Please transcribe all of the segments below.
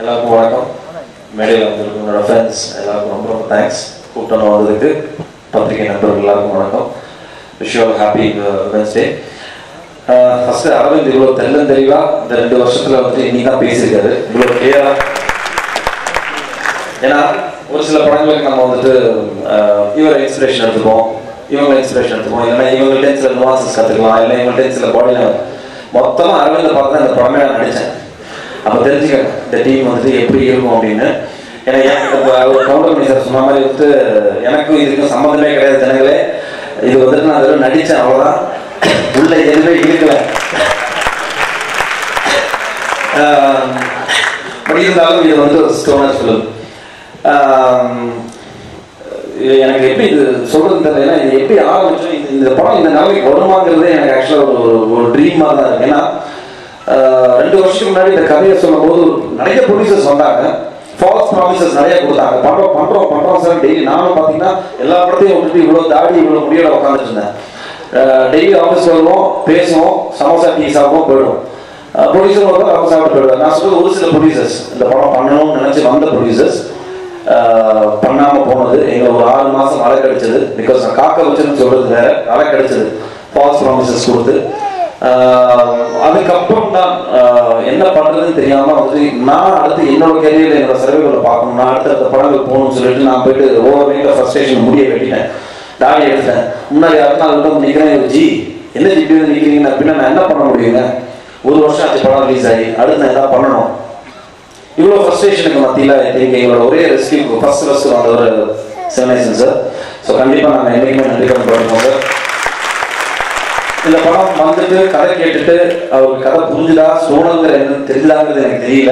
எல்லாருக்கும் வணக்கம் மேடையில் வந்திருக்கும் என்னோட ஃப்ரெண்ட்ஸ் எல்லாருக்கும் ரொம்ப ரொம்ப தேங்க்ஸ் கூட்டம் வந்ததுக்கு பத்திரிகை நண்பர்கள் எல்லாருக்கும் வணக்கம் wish you happy Wednesday first Aravind இவ்வளோ தெல்லம் தெளிவா இந்த ரெண்டு வருஷத்துல வந்துட்டு இன்னைக்கு தான் பேசியிருக்காரு இவ்வளோ கிளியரா ஏன்னா ஒரு சில படங்களுக்கு நம்ம வந்துட்டு அஹ், இவரை இன்ஸ்பிரேஷன் எடுத்துப்போம் இவங்க இன்ஸ்பிரேஷன் எடுத்துப்போம் இல்லைன்னா இவங்கள்ட்ட சில நுவான்சஸ் கற்றுக்கலாம் இல்லை இவங்கள்ட்ட சில பாடியில் மொத்தமாக அரவிந்தை பார்த்து தான் இந்த படமே நான் நடித்தேன் அப்போ தெரிஞ்சுக்க இந்த டீம் வந்துட்டு எப்படி இருக்கும் அப்படின்னு ஏன்னா எனக்கு இப்போ ஒரு கவுண்டர் பண்ணி சார் சொன்ன மாதிரி வந்துட்டு எனக்கும் இதுக்கும் சம்மந்தமே கிடையாது ஜனங்களே இது வந்துட்டு நான் வெறும் நடித்தேன் அவ்வளோதான் உள்ள எதுவுமே இருக்கல பட் இருந்தாலும் இது வந்து ஒரு ஸ்டோனர் ஃபிலிம் எனக்கு எப்படி இது சொல்றது தெரியல ஏன்னா இது எப்படி ஆரம்பிச்சு இந்த- இந்த படம் இந்த நிலைமைக்கு வருமாங்கிறதே எனக்கு ஆக்சுவலாக ஒரு ஒரு- ஒரு ட்ரீமாக தான் இருக்கு ஏன்னா ஆஹ், ரெண்டு வருஷத்துக்கு முன்னாடி இந்த கதையை சொல்லும்போது நிறைய ப்ரொடியூசர்ஸ் வந்தாங்க ஃபால்ஸ் ப்ராமிசஸ் நிறைய கொடுத்தாங்க பண்றோம் பண்றோம் பண்றோம் சார் டெய்லி நானும் பார்த்தீங்கன்னா எல்லா படத்தையும் விட்டுட்டு இவ்வளோ தாடி இவ்வளோ முடியோட உட்காந்துட்டு இருந்தேன் டெய்லி ஆஃபீஸ் வருவோம் பேசுவோம் சமோசா டீ சாப்பிடுவோம் போயிடுவோம் ப்ரொடியூசர் வந்து அவங்க சாப்பிட்டு போயிடுவார் நான் சொல்றது ஒரு சில ப்ரொடியூசர்ஸ் இந்த படம் பண்ணணும்னு நினைச்சு வந்த ப்ரொடியூசர்ஸ் பண்ணாம போனது எங்க ஒரு ஆறு மாசம் அலை கிடைச்சது பிகாஸ் நான் காக்க வச்சதுன்னு சொல்றது வேற அலை கிடைச்சது ஃபால்ஸ் ப்ராமிசஸ் கொடுத்து ஆஹ் அதுக்கப்புறம் தான் ஆஹ் என்ன பண்றதுன்னு தெரியாம வந்து நான் அடுத்து என்னோட கேரியர்ல என்னோட சர்வைகளை பார்க்கணும் நான் அடுத்த படங்கள் போகணும்னு சொல்லிட்டு நான் போயிட்டு ஓவர் நைட்ல ஃபர்ஸ்ட் ஸ்டேஷன் முடிய வெட்டிட்டேன் தாடி எடுத்தேன் முன்னாடி அடுத்த நாள் வந்து நிக்கிறேன் ஜி என்ன ஜி இப்படி வந்து நிக்கிறீங்க அப்படின்னா நான் என்ன பண்ண முடியுங்க ஒரு வருஷம் ஆச்சு படம் ரிலீஸ் ஆகி அடுத்து நான் என்ன பண்ணணும் இவ்வளோ ஃப்ரஸ்ட்ரேஷனுக்கு மத்தியில் ஐ திங்க் எங்களோட ஒரே ரெஸ்கியூ ஃபர்ஸ்ட் ஃபர்ஸ்ட் வந்தவர் சிவனேசன் சார் ஸோ கண்டிப்பாக நாங்கள் என்றைக்குமே நன்றி கடன் பண்ணுவோம் சார் இந்த படம் வந்துட்டு கதை கேட்டுட்டு அவருக்கு கதை புரிஞ்சுதா சோழங்கிற என்ன தெரிஞ்சுதாங்கிறது எனக்கு தெரியல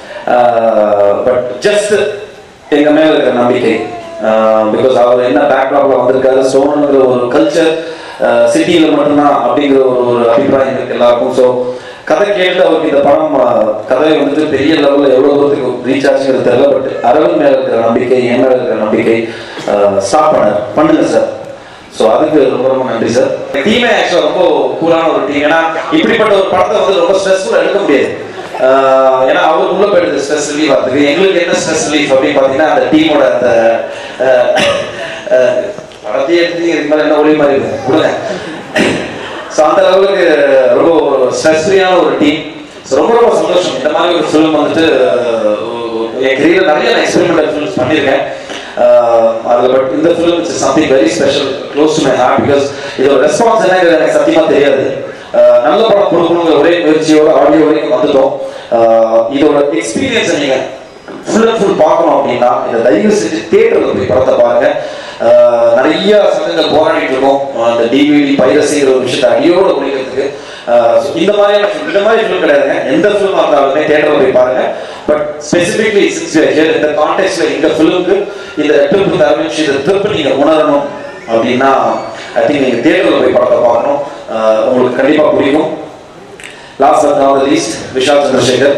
பட் ஜஸ்ட் எங்க மேல இருக்கிற நம்பிக்கை பிகாஸ் அவர் என்ன பேக்ராப்ல வந்திருக்காரு சோழனுங்கிற ஒரு கல்ச்சர் சிட்டியில மட்டும்தான் அப்படிங்கிற ஒரு ஒரு அபிப்பிராயம் இருக்கு எல்லாருக்கும் ஸோ கதை கேட்டு அவருக்கு இந்த படம் ஆஹ், கதை வந்துட்டு பெரிய லெவல்ல எவ்வளவு தூரத்துக்கு ரீச் ஆச்சுங்கிறது தெரியல பட் அரவிந்த் மேல இருக்கிற நம்பிக்கை என் மேல இருக்கிற நம்பிக்கை ஸ்டாப் பண்ண பண்ணுங்க சார் ஸோ அதுக்கு ரொம்ப ரொம்ப நன்றி சார் டீமே ஆக்சுவலாக ரொம்ப கூலான ஒரு டீம் ஏன்னா இப்படிப்பட்ட ஒரு படத்தை வந்து ரொம்ப ஸ்ட்ரெஸ்ஃபுல்லாக எடுக்க முடியாது ஆஹ் ஏன்னா அவருக்கு உள்ள போயிடுது ஸ்ட்ரெஸ் ரிலீஃப் ஆகுது எங்களுக்கு என்ன ஸ்ட்ரெஸ் ரிலீஃப் அப்படின்னு பார்த்தீங்கன்னா அந்த டீமோட அந்த ஆஹ், ஆஹ், படத்தையே எடுத்து இதுக்கு மேலே என்ன ஒளி மாதிரி இருக்கு விடுங்க ஸோ அந்த லெவலுக்கு ரொம்ப ஸ்ட்ரெஸ் ஃப்ரீயான ஒரு டீம் ஸோ ரொம்ப ரொம்ப சந்தோஷம் இந்த மாதிரி ஒரு ஃபிலிம் வந்துட்டு ஆஹ், என் கரியரில் நிறைய நான் எக்ஸ்பெரிமெண்டல் ஃபிலிம்ஸ் பண்ணியிருக்கேன் அதில் பட் இந்த film it's something very special close to my heart because இதோட ரெஸ்பான்ஸ் என்னங்கிறது எனக்கு சத்தியமாக தெரியாது ஆஹ், நல்ல படம் கொடுக்கணுங்கிற ஒரே முயற்சியோட ஆடியோ வரைக்கும் வந்துட்டோம் ஆஹ், இதோட எக்ஸ்பீரியன்ஸை நீங்கள் ஃபுல் அண்ட் ஃபுல் பார்க்கணும் அப்படின்னா இதை தயவு செஞ்சு தியேட்டரில் போய் படத்தை பாருங்க ஆஹ் நிறைய சங்கங்கள் போராடிட்டு இருக்கோம் ஆஹ் அந்த டிவிடி பைரசிங்கிற ஒரு விஷயத்தை அடியோட ஒழிக்கிறதுக்கு ஆஹ் so இந்த மாதிரியான இந்த மாதிரி ஃபிலிம் கிடையாதுங்க எந்த ஃபிலிம் இருந்தாலுமே தியேட்டரில் போய் பாருங்க பட் ஸ்பெசிஃபிக்லி சிக்ஸ் இந்த கான்டெக்ட்ல இந்த ஃபிலிமுக்கு இந்த ட்ரிப் தரமிச்சு இந்த ட்ரிப் நீங்க உணரணும் அப்படின்னா ஐ திங்க் நீங்க தியேட்டரில் போய் படத்தை பார்க்கணும் ஆஹ் உங்களுக்கு கண்டிப்பா பிடிக்கும் last but not least Vishal Chandrasekhar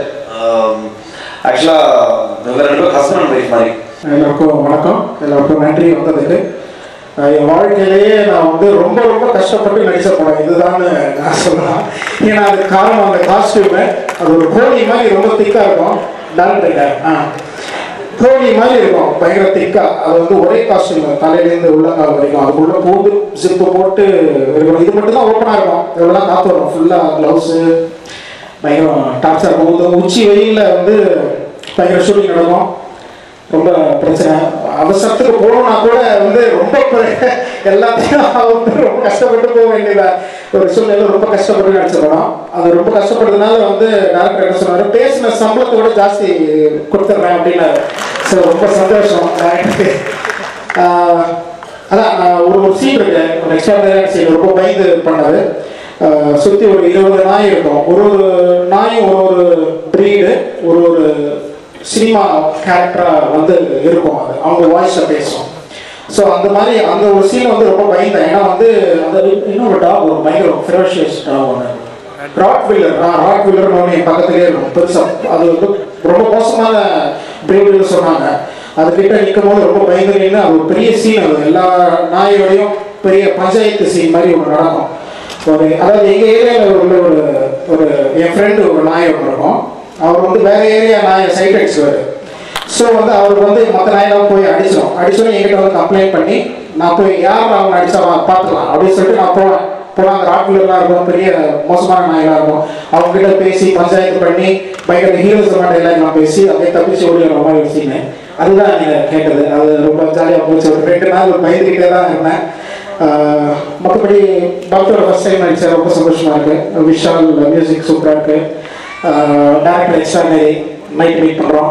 ஆக்சுவலாக இவங்க ரெண்டு பேரும் ஹஸ்பண்ட் அண்ட் ஒய்ஃப் மாதிரி எல்லாருக்கும் வணக்கம் எல்லாருக்கும் நன்றி வந்ததுக்கு அஹ் என் வாழ்க்கையிலேயே நான் வந்து ரொம்ப ரொம்ப கஷ்டப்பட்டு நடிச்ச படம் இதுதான்னு நான் சொல்லலாம் ஏன்னா அது காரணம் அந்த காஸ்டியூமு அது ஒரு கோழி மாதிரி ரொம்ப திக்காக இருக்கும் டேரக்டர் ஆ கோழி மாதிரி இருக்கும் பயங்கர திக்கா அது வந்து ஒரே காஸ்டியூம் தலையிலேருந்து உள்ளங்கால் வரைக்கும் அதுக்குள்ள பூந்து ஜிப்பு போட்டு இருக்கணும் இது மட்டும் தான் ஓப்பனாக இருக்கும் இவ்வளோதான் காற்று வரும் ஃபுல்லாக க்ளவுஸு பயங்கரம் டார்ச்சர் இருக்கும் இந்த உச்சி வெயிலில் வந்து பயங்கர ஷூட்டிங் நடக்கும் ரொம்ப பிரச்சனை அவசரத்துக்கு போகணும்னா கூட வந்து ரொம்ப ப- எல்லாத்தையும் வந்து ரொம்ப கஷ்டப்பட்டு போக வேண்டியதா ஒரு சூழ்நிலை ரொம்ப கஷ்டப்பட்டு நடிச்ச படம் அது ரொம்ப கஷ்டப்பட்டதுனால வந்து டேரக்டர் என்ன சொன்னாரு பேசின சம்பளத்தை விட ஜாஸ்தி கொடுத்துட்றேன் அப்படின்னாரு ஸோ ரொம்ப சந்தோஷம் டேரக்டருக்கு ஆஹ் அதான் நான் ஒரு ஒரு சீன் இருக்கு ஒரு எக்ஸ்ட்ராடனரி சீன் ரொம்ப பயந்து பண்ணது ஆஹ் சுத்தி ஒரு இருபது நாய் இருக்கும் ஒரு ஒரு நாயும் ஒரு ஒரு ப்ரீடு ஒரு ஒரு சினிமா கேரக்டரா வந்து இருக்கும் அது அவங்க வாய்ஸை பேசும் ஸோ அந்த மாதிரி அந்த ஒரு சீன் வந்து ரொம்ப பயந்தேன் ஏன்னா வந்து அந்த இன்னொரு டாக் ஒரு பயங்கர ஃபெரோஷியஸ் டாக் ஒன்று ராக் வீலர் ராக் வீலர்னு ஒன்று என் பக்கத்துலேயே இருக்கும் பெருசாக அது வந்து ரொம்ப மோசமான பிரீடுன்னு சொன்னாங்க அதுக்கிட்ட நிற்கும் போது ரொம்ப பயந்து நின்று அது ஒரு பெரிய சீன் அது எல்லா நாயோடையும் பெரிய பஞ்சாயத்து சீன் மாதிரி ஒன்று நடக்கும் ஒரு அதாவது எங்கள் ஏரியாவில் உள்ள ஒரு ஒரு என் ஃப்ரெண்டு ஒரு நாய் ஒன்று இருக்கும் அவர் வந்து வேற ஏரியா நாயை சைட் அடிச்சுவார் ஸோ வந்து அவருக்கு வந்து மற்ற நாயெல்லாம் போய் அடிச்சிடும் அடிச்சோம் என்கிட்ட வந்து கம்ப்ளைண்ட் பண்ணி நான் போய் யார் அவங்க அடிச்சா பார்த்துக்கலாம் அப்படின்னு சொல்லிட்டு நான் போவேன் போனால் அந்த ராட்லர்லாம் இருக்கும் பெரிய மோசமான நாயெல்லாம் இருக்கும் அவங்க கிட்ட பேசி பஞ்சாயத்து பண்ணி பயங்கர ஹீரோஸ் மாதிரி எல்லாம் பேசி அப்படியே தப்பிச்சு ஓடி வர மாதிரி வச்சுங்க அதுதான் நீங்கள் கேட்டது அது ரொம்ப ஜாலியாக போச்சு ஒரு ரெண்டு நாள் பயந்துக்கிட்டே தான் இருந்தேன் ஆஹ் மற்றபடி டாக்டர் ஃபர்ஸ்ட் டைம் நடிச்சா ரொம்ப சந்தோஷமா இருக்கு விஷால் மியூசிக் சூப்பராக இருக்கு டேரக்டர் எக்ஸ்ட்ரானரி நைட் மீட் பண்ணுறோம்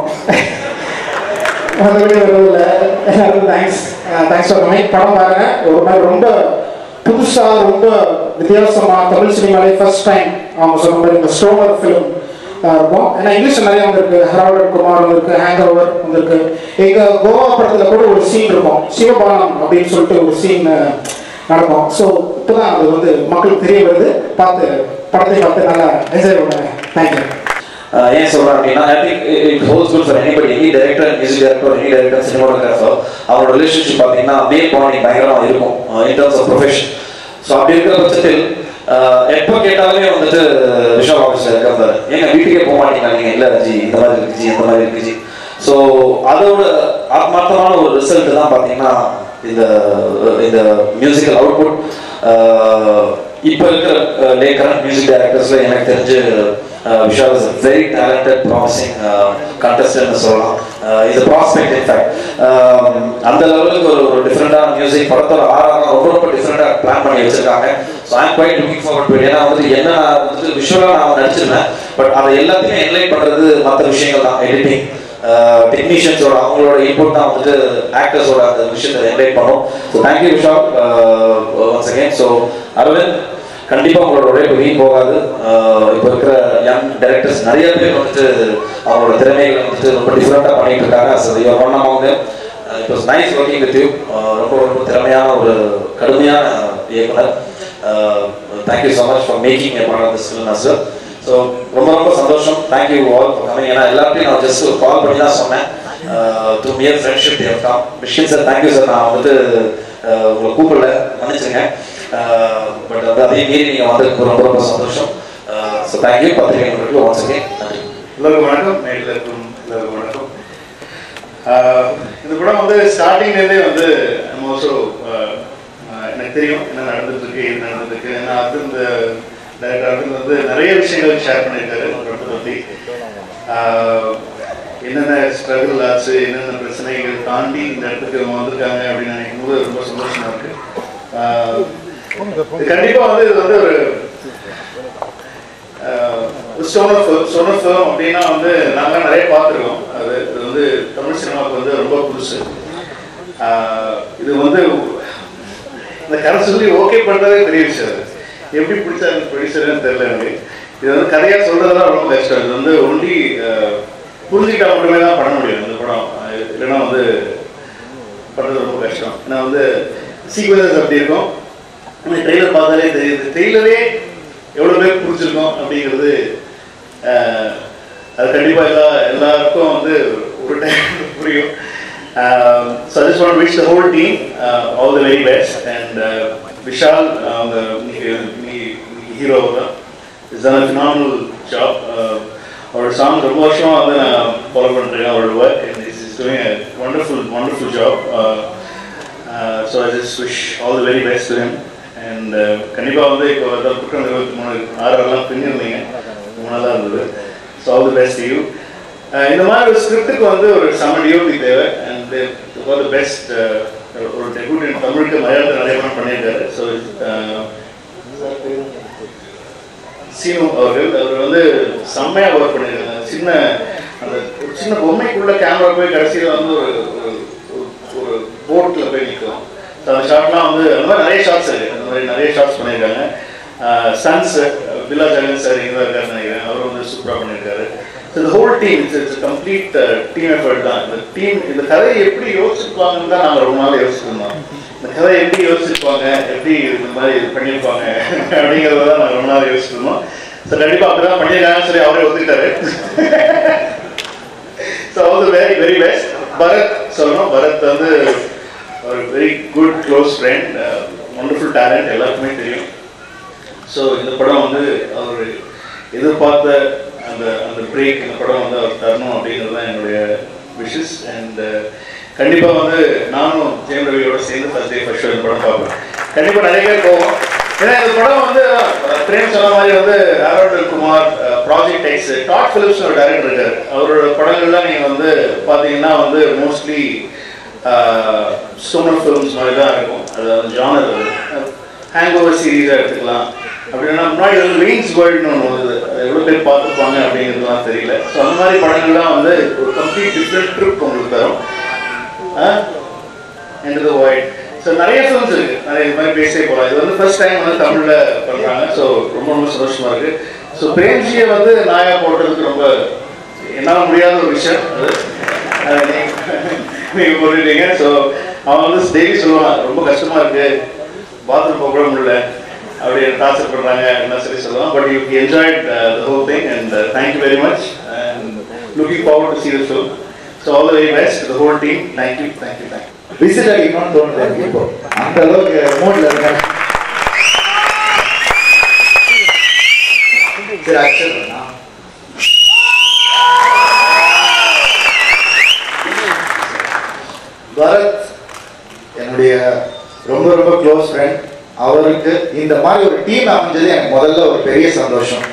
மற்றபடி வருவதில்ல எல்லாருக்கும் தேங்க்ஸ் தேங்க்ஸ் ஃபார் கமிங் படம் பாருங்க ஒரு மாதிரி ரொம்ப புதுசாக ரொம்ப வித்தியாசமா தமிழ் சினிமாலே ஃபர்ஸ்ட் டைம் அவங்க சொன்ன மாதிரி இந்த ஸ்டோனர் ஃபிலிம் இருக்கும் ஏன்னா இங்கிலீஷ் நிறைய வந்திருக்கு ஹராவடன் குமார் வந்திருக்கு ஹேங் ஓவர் வந்திருக்கு எங்க கோவா படத்துல கூட ஒரு சீன் இருக்கும் சிவபானம் அப்படின்னு சொல்லிட்டு ஒரு சீன் நடக்கும் ஸோ இப்போதான் அது வந்து மக்களுக்கு தெரிய வருது பார்த்து படத்தை பார்த்து நல்லா என்ஜாய் பண்ணுங்க தேங்க்யூ Uh, ஏன் சொல்றேன் அப்படின்னா I think it holds good for anybody any director music director any director cinematographer அவரோட ரிலேஷன்ஷிப் பார்த்தீங்கன்னா மேல் பாண்டிங் பயங்கரமாக இருக்கும் in terms of profession so அப்படி இருக்கிற பட்சத்தில் uh, எப்போ கேட்டாலுமே வந்துட்டு ரிஷப் ஆஃபீஸில் இருக்கிறாரு ஏங்க வீட்டுக்கே போக மாட்டீங்க நீங்க இல்லை ஜி இந்த மாதிரி இருக்கு ஜி இந்த மாதிரி இருக்கு ஜி ஸோ அதோட ஆத்மார்த்தமான ஒரு ரிசல்ட் தான் பார்த்தீங்கன்னா இந்த இந்த மியூசிக்கல் அவுட்புட் இப்போ இருக்கிற லே கரண்ட் மியூசிக் டைரக்டர்ஸ்ல எனக்கு தெரிஞ்சு Vishal is very talented promising contestant சொல்லலாம் இது ப்ராஸ்பெக்ட் இன்ஃபேக்ட் அந்த லெவலுக்கு ஒரு ஒரு டிஃப்ரெண்டான மியூசிக் படத்தோட ஆறாக ரொம்ப ரொம்ப டிஃப்ரெண்டாக பிளான் பண்ணி வச்சிருக்காங்க so I'm quite looking forward to ஏன்னா வந்துட்டு என்ன நான் வந்துட்டு விஷுவலாக நான் நடிச்சிருந்தேன் பட் அதை எல்லாத்தையுமே என்லைன் பண்ணுறது மற்ற விஷயங்கள் தான் எடிட்டிங் டெக்னீஷியன்ஸோட அவங்களோட இன்புட் தான் வந்துட்டு ஆக்டர்ஸோட அந்த விஷயத்தை என்லைட் பண்ணும் so thank you Vishal once again so Aravind கண்டிப்பா உங்களோட உழைப்பு வீண் போகாது ஆஹ் இப்போ இருக்கிற யங் டைரக்டர்ஸ் நிறைய பேர் வந்துட்டு அவங்களோட திறமைகளை வந்துட்டு ரொம்ப டிஃப்ரெண்டாக பண்ணிட்டு இருக்காங்க ஸோ இவர் பண்ணவங்க it was nice working with you ரொம்ப ரொம்ப திறமையான ஒரு கடுமையான இயக்குனர் thank you so much for making a part of this film sir so ரொம்ப ரொம்ப சந்தோஷம் தேங்க்யூ ஆல் ஃபார் கமிங் ஏன்னா எல்லாத்தையும் நான் ஜஸ்ட் ஒரு கால் பண்ணி தான் சொன்னேன் த்ரூ மியர் ஃப்ரெண்ட்ஷிப் தேவ் மிஷின் சார் தேங்க்யூ சார் நான் வந்துட்டு ஆஹ் உங்களை கூப்பிடல மன்னிச்சுங்க பட் வந்து அதையும் மீறி நீங்கள் வந்ததுக்கு ரொம்ப ரொம்ப சந்தோஷம் ஸோ தேங்க்யூ பத்திரிகை நண்பர்களுக்கு ஒன்ஸ் அகேன் நன்றி எல்லோருக்கும் வணக்கம் நேரில் இருக்கும் எல்லோருக்கும் வணக்கம் ஆஹ் இந்த படம் வந்து ஸ்டார்டிங்லேருந்தே வந்து நம்ம ஆல்சோ எனக்கு தெரியும் என்ன நடந்துட்டு இருக்கு இது நடந்துட்டு இருக்கு ஏன்னா அது இந்த டைரக்டர் அர்ஜுன் வந்து நிறைய விஷயங்கள் ஷேர் பண்ணியிருக்காரு இந்த படத்தை பற்றி ஆஹ் என்னென்ன ஸ்ட்ரகிள் ஆச்சு என்னென்ன பிரச்சனைகள் தாண்டி இந்த இடத்துக்கு அவங்க வந்திருக்காங்க அப்படின்னு நினைக்கும் போது ரொம்ப சந்தோஷமா இருக்கு ஆஹ் இது கண்டிப்பா வந்து இது வந்து ஒரு சோனர் சோனர் ஃபிலிம் அப்படின்னா வந்து நாங்கள் நிறைய பார்த்துருக்கோம் அது இது வந்து தமிழ் சினிமாவுக்கு வந்து ரொம்ப புதுசு ஆஹ் இது வந்து இந்த கதை சொல்லி ஓகே பண்ணுறதே பெரிய விஷயம் அது எப்படி பிடிச்சாரு ப்ரொடியூசர்னு தெரியல எனக்கு இது வந்து கதையாக சொல்கிறதுலாம் ரொம்ப கஷ்டம் இது வந்து ஒன்லி புரிஞ்சுக்கிட்டா மட்டுமே தான் பண்ண முடியும் இந்த படம் அஹ் இல்லைன்னா வந்து பண்ணுறது ரொம்ப கஷ்டம் ஏன்னா வந்து சீக்வன்சஸ் அப்படி இருக்கும் ட்ரெய்லர் பார்த்தாலே தெரியுது ட்ரெய்லரே எவ்வளோ பேர் புரிஞ்சிருக்கோம் அப்படிங்கிறது அஹ், அது கண்டிப்பாக எல்லா எல்லாருக்கும் வந்து ஒரு டைம் புரியும் so just one wish the whole team all the very best and Vishal அவங்க இன்னைக்கு இன்னைக்கு ஹீரோ தான் இஸ் அன் ஃபினாமினல் ஜாப் அவரோட சாங் ரொம்ப வருஷமா வந்து நான் ஃபாலோ பண்ணுறேன் அவரோட work and is is doing wonderful wonderful job so I just wish all the very best to him and கண்டிப்பாக வந்து இப்போ அதாவது குற்றம் இருபத்தி மூணு ஆறுலாம் பின்னிருந்தீங்க ரொம்ப நல்லா இருந்தது so all the best you இந்த மாதிரி ஒரு ஸ்கிரிப்டுக்கு வந்து ஒரு செம டியூட்டி தேவை அண்ட் ஃபார் த பெஸ்ட் ஒரு டெபியூட் இன் தமிழுக்கு மலையாளத்தில் நிறைய படம் பண்ணியிருக்காரு ஸோ சீனு அவர்கள் அவர் வந்து செம்மையாக ஒர்க் பண்ணியிருக்காங்க சின்ன அந்த ஒரு சின்ன பொம்மைக்குள்ள கேமரா போய் கடைசியில் வந்து ஒரு ஒரு- ஒரு- ஒரு போட்டில் போய் நிற்கும் ஸோ அந்த ஷாட்லாம் வந்து அந்த மாதிரி நிறைய ஷாட்ஸ் இருக்கு அந்த மாதிரி நிறைய ஷாட்ஸ் பண்ணியிருக்காங்க சன்ஸ் பில்லா ஜெகன் சார் இங்கே தான் இருக்காருன்னு நினைக்கிறேன் அவர் வந்து சூப்பராக பண்ணியிருக்காரு ஸோ இந்த whole team it's it's complete team effort தான் இந்த டீம் இந்த கதையை எப்படி யோசிச்சிருப்பாங்கன்னு தான் நாங்கள் ரொம்ப நாள் யோசிச்சிருந்தோம் இந்த கதையை எப்படி யோசிச்சிருப்பாங்க எப்படி இந்த மாதிரி இது பண்ணியிருப்பாங்க அப்படிங்கிறத தான் நாங்கள் ரொம்ப நாள் யோசிச்சிருந்தோம் ஸோ கண்டிப்பாக அப்படி தான் பண்ணியிருக்காங்கன்னு சொல்லி அவரே ஒத்துக்கிட்டாரு so all the very very best Bharath சொல்லணும் பரத் வந்து ஒரு very good close friend wonderful talent எல்லாருக்குமே தெரியும் ஸோ இந்த படம் வந்து அவர் எதிர்பார்த்த அந்த அந்த பிரேக் இந்த படம் வந்து அவர் தரணும் அப்படிங்கிறது தான் என்னுடைய விஷஸ் அண்ட் கண்டிப்பாக வந்து நானும் ஜெயம் ரவியோட சேர்ந்து ஃபர்ஸ்ட் டே ஃபர்ஸ்ட் ஷோ இந்த படம் பார்ப்பேன் கண்டிப்பாக நிறைய பேர் போவோம் ஏன்னா இந்த படம் வந்து அஹ், பிரேம் சொன்ன மாதிரி வந்து Arol Kumar project X dot Philips ஒரு டைரக்டர் இருக்காரு அவரோட படங்கள்லாம் நீங்கள் வந்து பார்த்தீங்கன்னா வந்து மோஸ்ட்லி ஸ்டோனர் ஃபிலிம்ஸ் மாதிரி தான் இருக்கும் அது அந்த ஜானர் அது ஹேங் ஓவர் சீரீஸாக எடுத்துக்கலாம் அப்படின்னா முன்னாடி வந்து வெயின்ஸ் வேர்ல்டுன்னு ஒன்று வருது அது எவ்வளோ பேர் பார்த்துருப்பாங்க அப்படிங்கிறதுலாம் தெரியல ஸோ அந்த மாதிரி படங்கள்லாம் வந்து ஒரு கம்ப்ளீட் டிஃப்ரெண்ட் ட்ரிப் உங்களுக்கு தரும் என்டர் த வாய்ட் ஸோ நிறைய ஃபிலிம்ஸ் இருக்கு நிறைய இது மாதிரி பேசவே போகலாம் இது வந்து ஃபர்ஸ்ட் டைம் வந்து தமிழில் பண்ணுறாங்க ஸோ ரொம்ப ரொம்ப சந்தோஷமா இருக்கு ஸோ பிரேம்ஜியை வந்து நாயா போடுறதுக்கு ரொம்ப என்னால் முடியாத ஒரு விஷயம் அது அது நீங்க- நீங்க போட்டுட்டீங்க ஸோ அவன் வந்து டெய்லி சொல்லுவான் ரொம்ப கஷ்டமா இருக்கு பாத்ரூம் போக கூட முடியல அப்படி டார்ச்சர் பண்றாங்க என்ன சரி சொல்லுவான் but you enjoyed the whole thing and thank you very much and looking forward to see the film so all the very best the whole team thank you thank you thank you visit அடிக்கணும்னு தோணுது எனக்கு இப்போ அந்த அளவுக்கு மூட்ல இருக்கேன் சரி அக்ஷர் நான் பரத் என்னுடைய ரொம்ப ரொம்ப க்ளோஸ் ஃப்ரெண்ட் அவருக்கு இந்த மாதிரி ஒரு டீம் அமைஞ்சது எனக்கு முதல்ல ஒரு பெரிய சந்தோஷம்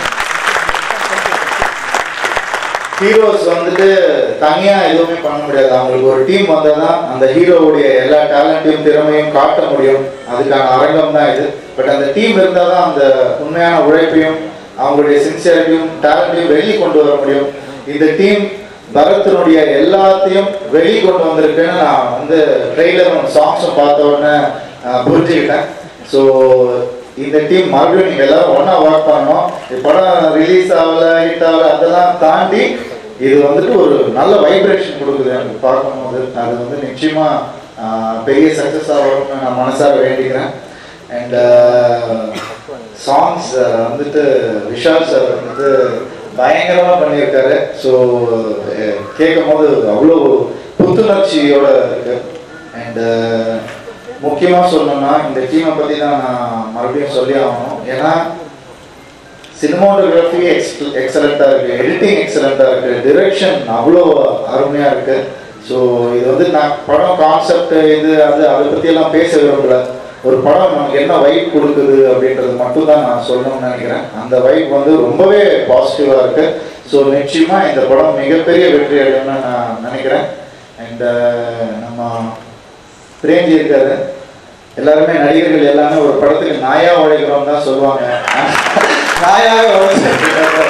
ஹீரோஸ் வந்துட்டு தனியா எதுவுமே பண்ண முடியாது அவங்களுக்கு ஒரு டீம் வந்தால் தான் அந்த ஹீரோவுடைய எல்லா டேலண்ட்டையும் திறமையும் காட்ட முடியும் அதுக்கான அரங்கம் தான் இது பட் அந்த டீம் இருந்தால் தான் அந்த உண்மையான உழைப்பையும் அவங்களுடைய சின்சியரிட்டியும் டேலண்ட்டையும் வெளியே கொண்டு வர முடியும் இந்த டீம் பரத்தினுடைய எல்லாத்தையும் வெளியே கொண்டு வந்திருக்குன்னு நான் வந்து ட்ரெய்லரும் சாங்ஸும் பார்த்த உடனே அஹ், புரிஞ்சுக்கிட்டேன் ஸோ இந்த டீம் மறுபடியும் நீங்கள் எல்லாரும் ஒன்றா ஒர்க் பண்ணணும் இந்த படம் ரிலீஸ் ஆகல ஹிட் ஆகல அதெல்லாம் தாண்டி இது வந்துட்டு ஒரு நல்ல வைப்ரேஷன் கொடுக்குது எனக்கு பார்க்கும்போது அது வந்து நிச்சயமா ஆஹ், பெரிய சக்ஸஸ் ஆகணும்னு நான் மனசார வேண்டிக்கிறேன் அண்ட் சாங்ஸ் வந்துட்டு விஷால் சார் வந்துட்டு பயங்கரமாக பண்ணியிருக்காரு ஸோ கேட்கும் போது அவ்வளோ புத்துணர்ச்சியோட இருக்கு அண்ட் முக்கியமாக சொல்லணும்னா இந்த டீமை பற்றி தான் நான் மறுபடியும் சொல்லி ஆகணும் ஏன்னா சினிமாட்டோகிராஃபி எக்ஸ் எக்ஸலண்ட்டாக இருக்குது எடிட்டிங் எக்ஸலண்ட்டாக இருக்குது டிரெக்ஷன் அவ்வளோ அருமையாக இருக்குது ஸோ இது வந்து நான் படம் கான்செப்ட் இது அது அதை பற்றியெல்லாம் பேச விரும்பல ஒரு படம் நமக்கு என்ன வைப் கொடுக்குது அப்படின்றது மட்டும் தான் நான் சொல்லணும்னு நினைக்கிறேன் அந்த வைப் வந்து ரொம்பவே பாசிட்டிவாக இருக்குது ஸோ நிச்சயமாக இந்த படம் மிகப்பெரிய வெற்றி அடையும்னு நான் நினைக்கிறேன் அண்ட் நம்ம பிரேம்ஜி இருக்காரு எல்லாருமே நடிகர்கள் எல்லாமே ஒரு படத்துக்கு நாயா உழைக்கிறோம் தான் சொல்லுவாங்க நாயாக உழைச்சிருக்காங்க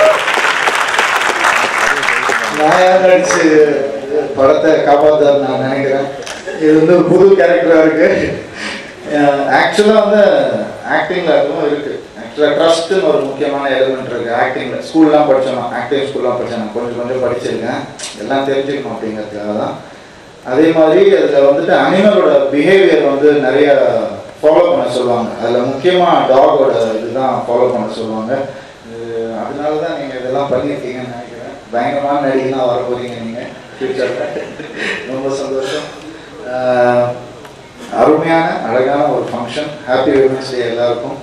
நாயா நடிச்சு படத்தை காப்பாத்தார் நான் நினைக்கிறேன் இது வந்து ஒரு புது கேரக்டரா இருக்கு ஆக்சுவலாக வந்து ஆக்டிங்ல அதுவும் இருக்கு ஆக்சுவலாக ட்ரஸ்ட்னு ஒரு முக்கியமான எலிமெண்ட் இருக்கு ஆக்டிங்ல ஸ்கூல்லாம் படிச்சோம் ஆக்டிங் ஸ்கூல்லாம் படிச்சேன் நான் கொஞ்சம் கொஞ்சம் படிச்சிருக்கேன் எல்லாம் தெரிஞ்சுக்கணும் அப்படிங்கிறதுக்காக தான் அதே மாதிரி அதில் வந்துட்டு அனிமலோட பிஹேவியர் வந்து நிறைய ஃபாலோ பண்ண சொல்லுவாங்க அதில் முக்கியமாக டாகோட இதுதான் ஃபாலோ பண்ண சொல்லுவாங்க இது அதனால தான் நீங்கள் இதெல்லாம் பண்ணியிருக்கீங்கன்னு நினைக்கிறேன் பயங்கரமான நடிகை வர போறீங்க நீங்கள் ஃபியூச்சரில் ரொம்ப சந்தோஷம் ஆஹ், அருமையான அழகான ஒரு ஃபங்க்ஷன் ஹாப்பி விமன்ஸ் டே எல்லாருக்கும்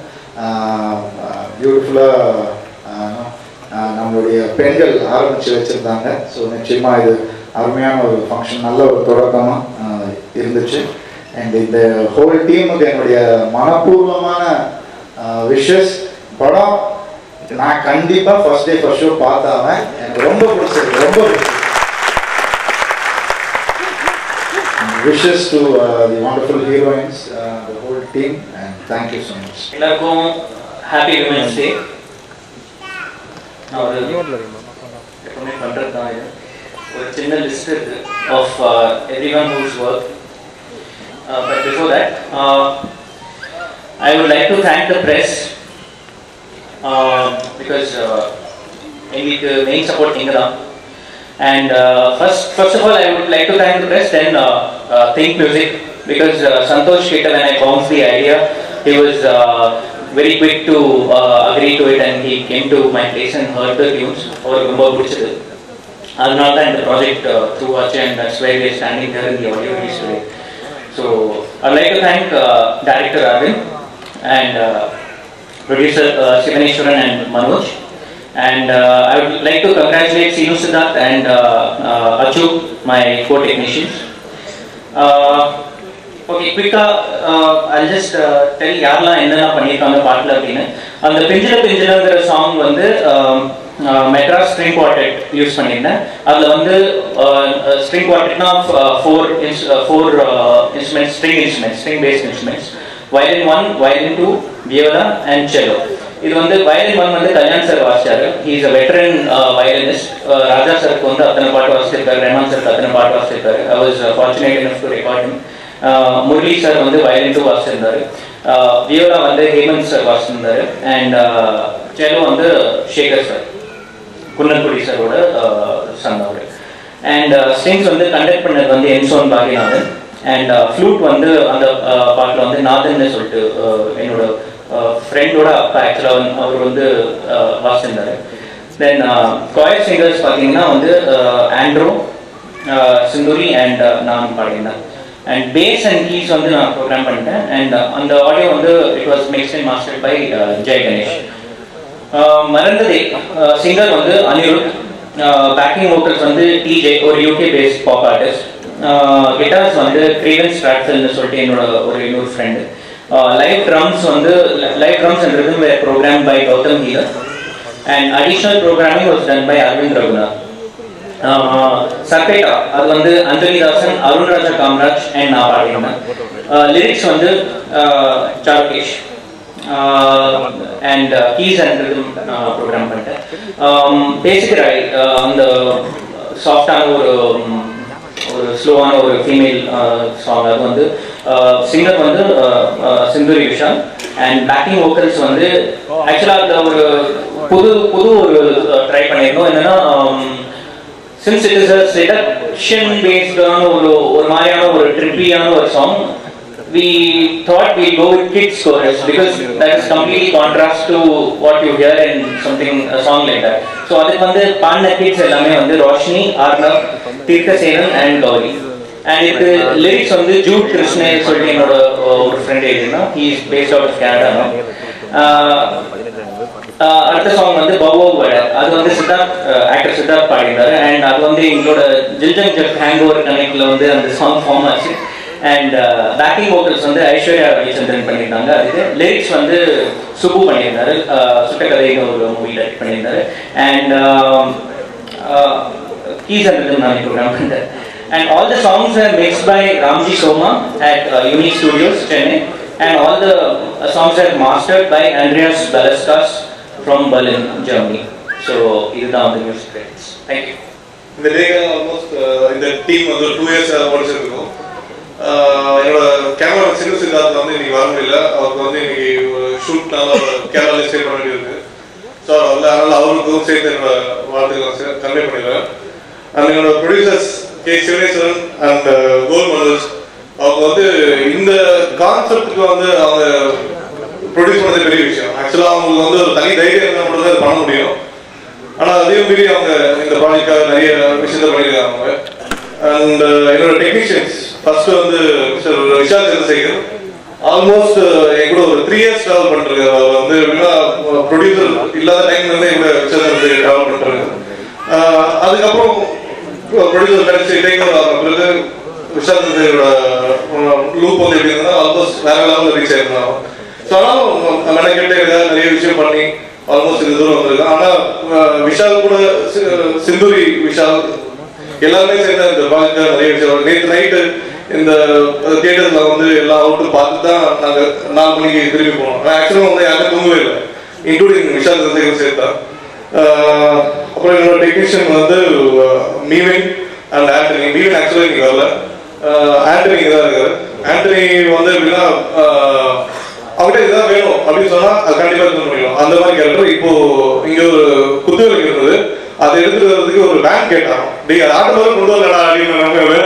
பியூட்டிஃபுல்லாக நம்மளுடைய பெண்கள் ஆரம்பித்து வச்சுருந்தாங்க ஸோ நிச்சயமாக இது அருமையான ஒரு ஃபங்க்ஷன் நல்ல ஒரு தொடக்கமாக இருந்துச்சு அண்ட் இந்த ஹோல் டீமுக்கு என்னுடைய மனப்பூர்வமான விஷஸ் படம் நான் கண்டிப்பாக ஃபர்ஸ்ட் டே ஃபர்ஸ்ட் ஷோ பார்த்தாவேன் எனக்கு ரொம்ப பிடிச்சிருக்கு ரொம்ப பிடிச்சிருக்கு wishes to the wonderful heroines the whole team and thank you so much எல்லாருக்கும் ஹாப்பி விமன்ஸ் டே நான் ஒரு எப்பவுமே பண்ணுறது தான் இது ஒரு சின்ன லிஸ்ட் இருக்கு of everyone whose work but before that I would like to thank the press because எங்களுக்கு மெயின் சப்போர்ட் நீங்கள் தான் And uh, first, first of all, I would like to thank the press, then uh, uh, Think Music, because uh, Santosh Ketal, when I bounced the idea, he was uh, very quick to uh, agree to it and he came to my place and heard the tunes. அவருக்கு ரொம்ப பிடிச்சது அதனால தான் இந்த project through ஆச்சு and that's why we are standing here in the audio release today. So I'd like to thank uh, director Arvind and uh, producer uh, Sivaneshwaran and Manoj And uh, I would like to congratulate Sinu Siddharth and uh, uh, Achu, my co-technicians. Uh, okay குயிக்காக I just tell யாரெல்லாம் என்னென்ன பண்ணியிருக்காங்க பாட்டில் அப்படின்னு அந்த பெஞ்சில பெஞ்சிலங்கிற song வந்து Madras string quartet use பண்ணியிருந்தேன் அதில் வந்து ஸ்ட்ரிங் குவார்டெட்னா four ins four instruments string instruments string based instruments violin one violin two viola and cello இது வந்து வயலின் ஒன் வந்து கல்யாண் சார் வாசிச்சாரு he is a veteran violinist Raja சாருக்கு வந்து அத்தனை பாட்டு வாசிச்சிருக்காரு ரெமான் சாருக்கு அத்தனை பாட்டு வாசிச்சிருக்காரு I was fortunate enough to record Murali sir வந்து வயலின் டூ வாசிச்சிருந்தாரு வியோலா வந்து ஹேமந்த் சார் வாசிச்சிருந்தாரு அண்ட் செலோ வந்து சேகர் சார் குன்னக்குடி சாரோட சன் அவர் அண்ட் ஸ்ட்ரிங்ஸ் வந்து கண்டக்ட் பண்ணது வந்து என்சோன் பாகிநாதன் அண்ட் ஃப்ளூட் வந்து அந்த பாட்டில் வந்து நாதன்னு சொல்லிட்டு என்னோட ஃப்ரெண்டோட அப்பா ஆக்சுவலாக அவர் வந்து வாசிச்சிருந்தாரு தென் காயர் சிங்கர்ஸ் பார்த்தீங்கன்னா வந்து ஆண்ட்ரோ சிந்துரி அண்ட் நான் பாடியிருந்தேன் அண்ட் பேஸ் அண்ட் கீஸ் வந்து நான் ப்ரோக்ராம் பண்ணிட்டேன் அண்ட் அந்த ஆடியோ வந்து it was mix and master by Jai Ganesh மறந்ததே சிங்கர் வந்து அனிருத் பேக்கிங் வோக்கல்ஸ் வந்து டிஜே ஒரு UK based pop artist guitars வந்து கிரீவன் ஸ்ட்ராட்ஸல்னு சொல்லிட்டு என்னோட ஒரு இன்னொரு ஃப்ரெண்டு லைவ் ட்ரம்ஸ் வந்து live drums and rhythm were program by Gautham ஹீலர் and additional programming was done by Aravind Raghunath Sarpatta அது வந்து அந்தனிதாசன் அருண்ராஜா காமராஜ் அண்ட் நான் பாடியிருந்தேன் லிரிக்ஸ் வந்து Charukesh and keys and rhythm program பண்ணிட்டேன் பேசிக் ராய் அந்த சாஃப்டான ஒரு ஒரு ஸ்லோவான ஒரு ஃபீமேல் சாங் அது வந்து சிங்கர் வந்து Sinduri Vishal and backing vocals வந்து ஆக்சுவலாக அதில் ஒரு புது புது ஒரு ட்ரை பண்ணியிருந்தோம் என்னன்னா since it is a seduction பேஸ்டான ஒரு ஒரு மாதிரியான ஒரு ட்ரிப்பியான ஒரு song we thought we'd go with kids chorus because that is completely contrast to what you hear in something a song like that. So அதுக்கு வந்து பாடின கிட்ஸ் எல்லாமே வந்து ரோஷினி ஆர்னவ் தீர்க்கசேனன் அண்ட் கௌரி அண்ட் இதுக்கு லிரிக்ஸ் வந்து ஜூட் கிருஷ்ணே சொல்லிட்டு என்னோட ஒரு ஃப்ரெண்ட் எழுதினா he is based out of Canada அடுத்த சாங் வந்து பவோ வட அது வந்து சித்தார்த் ஆக்டர் சித்தார்த் பாடினாரு அண்ட் அது வந்து எங்களோட ஜில்ஜங் ஜப் ஹேங் ஓவர் கனெக்ட்ல வந்து அந்த சாங் ஃபார்ம் ஆச்சு அண்ட் பேக்கிங் வோக்கல்ஸ் வந்து ஐஸ்வர்யா ரவிச்சந்திரன் பண்ணியிருந்தாங்க அதுக்கு லிரிக்ஸ் வந்து சுப்பு பண்ணியிருந்தாரு சுட்டக்கதைன்னு ஒரு மூவி டைரக்ட் பண்ணியிருந்தாரு அண்ட் கீஸ் அண்ட் நான் ப்ரோக்ராம் பண்ணிட்டேன் and all the songs are mix by Ramji Soma at Unique Studios Chennai and all the songs are mastered by Andreas Pelaskas from Berlin Germany so இதுதான் வந்து மியூசிக் கிரெடிட்ஸ் தேங்க்யூ இந்த டேக்கு almost இந்த team வந்து two years முடிச்சிருக்கோம் என்னோட camera சிறு சித்தார்த்த வந்து இன்னைக்கு வர முடியல அவருக்கு வந்து இன்னைக்கு ஷூட்னால கேரளால ஸ்டே பண்ண வேண்டியிருக்கு ஸோ அதில் அதனால அவருக்கும் சேர்த்து என்னோட வாழ்த்துக்களை கன்வே பண்ணிடுறேன் அண்ட் என்னோட producers K Sivaneswaran and Kol Manoj அவங்க வந்து இந்த கான்செப்டுக்கு வந்து அவங்க ப்ரொடியூஸ் பண்ணது பெரிய விஷயம் ஆக்சுவலாக அவங்களுக்கு வந்து ஒரு தனி தைரியம் இருந்தால் மட்டும் தான் பண்ண முடியும் ஆனால் அதையும் மீறி அவங்க இந்த ப்ராஜெக்டாக நிறைய விஷயத்தை பண்ணியிருக்காங்க அவங்க அண்ட் என்னோட டெக்னீஷியன்ஸ் ஃபர்ஸ்ட் வந்து மிஸ்டர் விஷால் சந்திரசேகர் ஆல்மோஸ்ட் என் கூட ஒரு த்ரீ இயர்ஸ் ட்ராவல் பண்ணிருக்காரு அவர் வந்து எப்படின்னா ப்ரொடியூசர் இல்லாத டைம்ல இருந்து என் கூட விஷால் சந்திரசேகர் ட்ராவல் பண்ணிருக்காரு அதுக்கப்புறம் ப்ரொடியூசர் கிடைச்சி டேக் ஓவர் ஆன பிறகு விஷால் சந்திரசேகரோட லூப் வந்து எப்படி இருந்தால் ஆல்மோஸ்ட் வேற லெவலில் ரீச் ஆயிருந்தாங்க ஸோ ஆனாலும் மெனக்கெட்டு ஏதாவது நிறைய விஷயம் பண்ணி ஆல்மோஸ்ட் இது தூரம் வந்திருக்கு ஆனால் விஷால் கூட சிந்துரி விஷால் எல்லாருமே சேர்ந்து இந்த ப்ராஜெக்ட் நிறைய விஷயம் நேற்று நைட்டு இந்த தியேட்டர்ல வந்து எல்லா அவுட்டும் பார்த்து தான் நாங்க நாலு மணிக்கு திரும்பி போனோம் ஆக்சுவலாக வந்து யாருமே தூங்கவே இல்லை இன்க்ளூடிங் விஷால் சந்தேகம் சேர்த்தா அப்புறம் என்னோட டெக்னீஷியன் வந்து மீவின் அண்ட் ஆண்டனி மீவின் ஆக்சுவலாக இங்கே வரல ஆண்டனி இங்கே தான் இருக்காரு ஆண்டனி வந்து எப்படின்னா அவங்ககிட்ட இதுதான் வேணும் அப்படின்னு சொன்னா அது கண்டிப்பா இருக்க முடியும் அந்த மாதிரி கேரக்டர் இப்போ இங்க ஒரு குத்துவிளக்கு இருந்தது அதை எடுத்துட்டு வர்றதுக்கு ஒரு வேன் கேட்டாங்க நீங்க அதை ஆட்டு போல கொண்டு வரலடா அப்படின்னு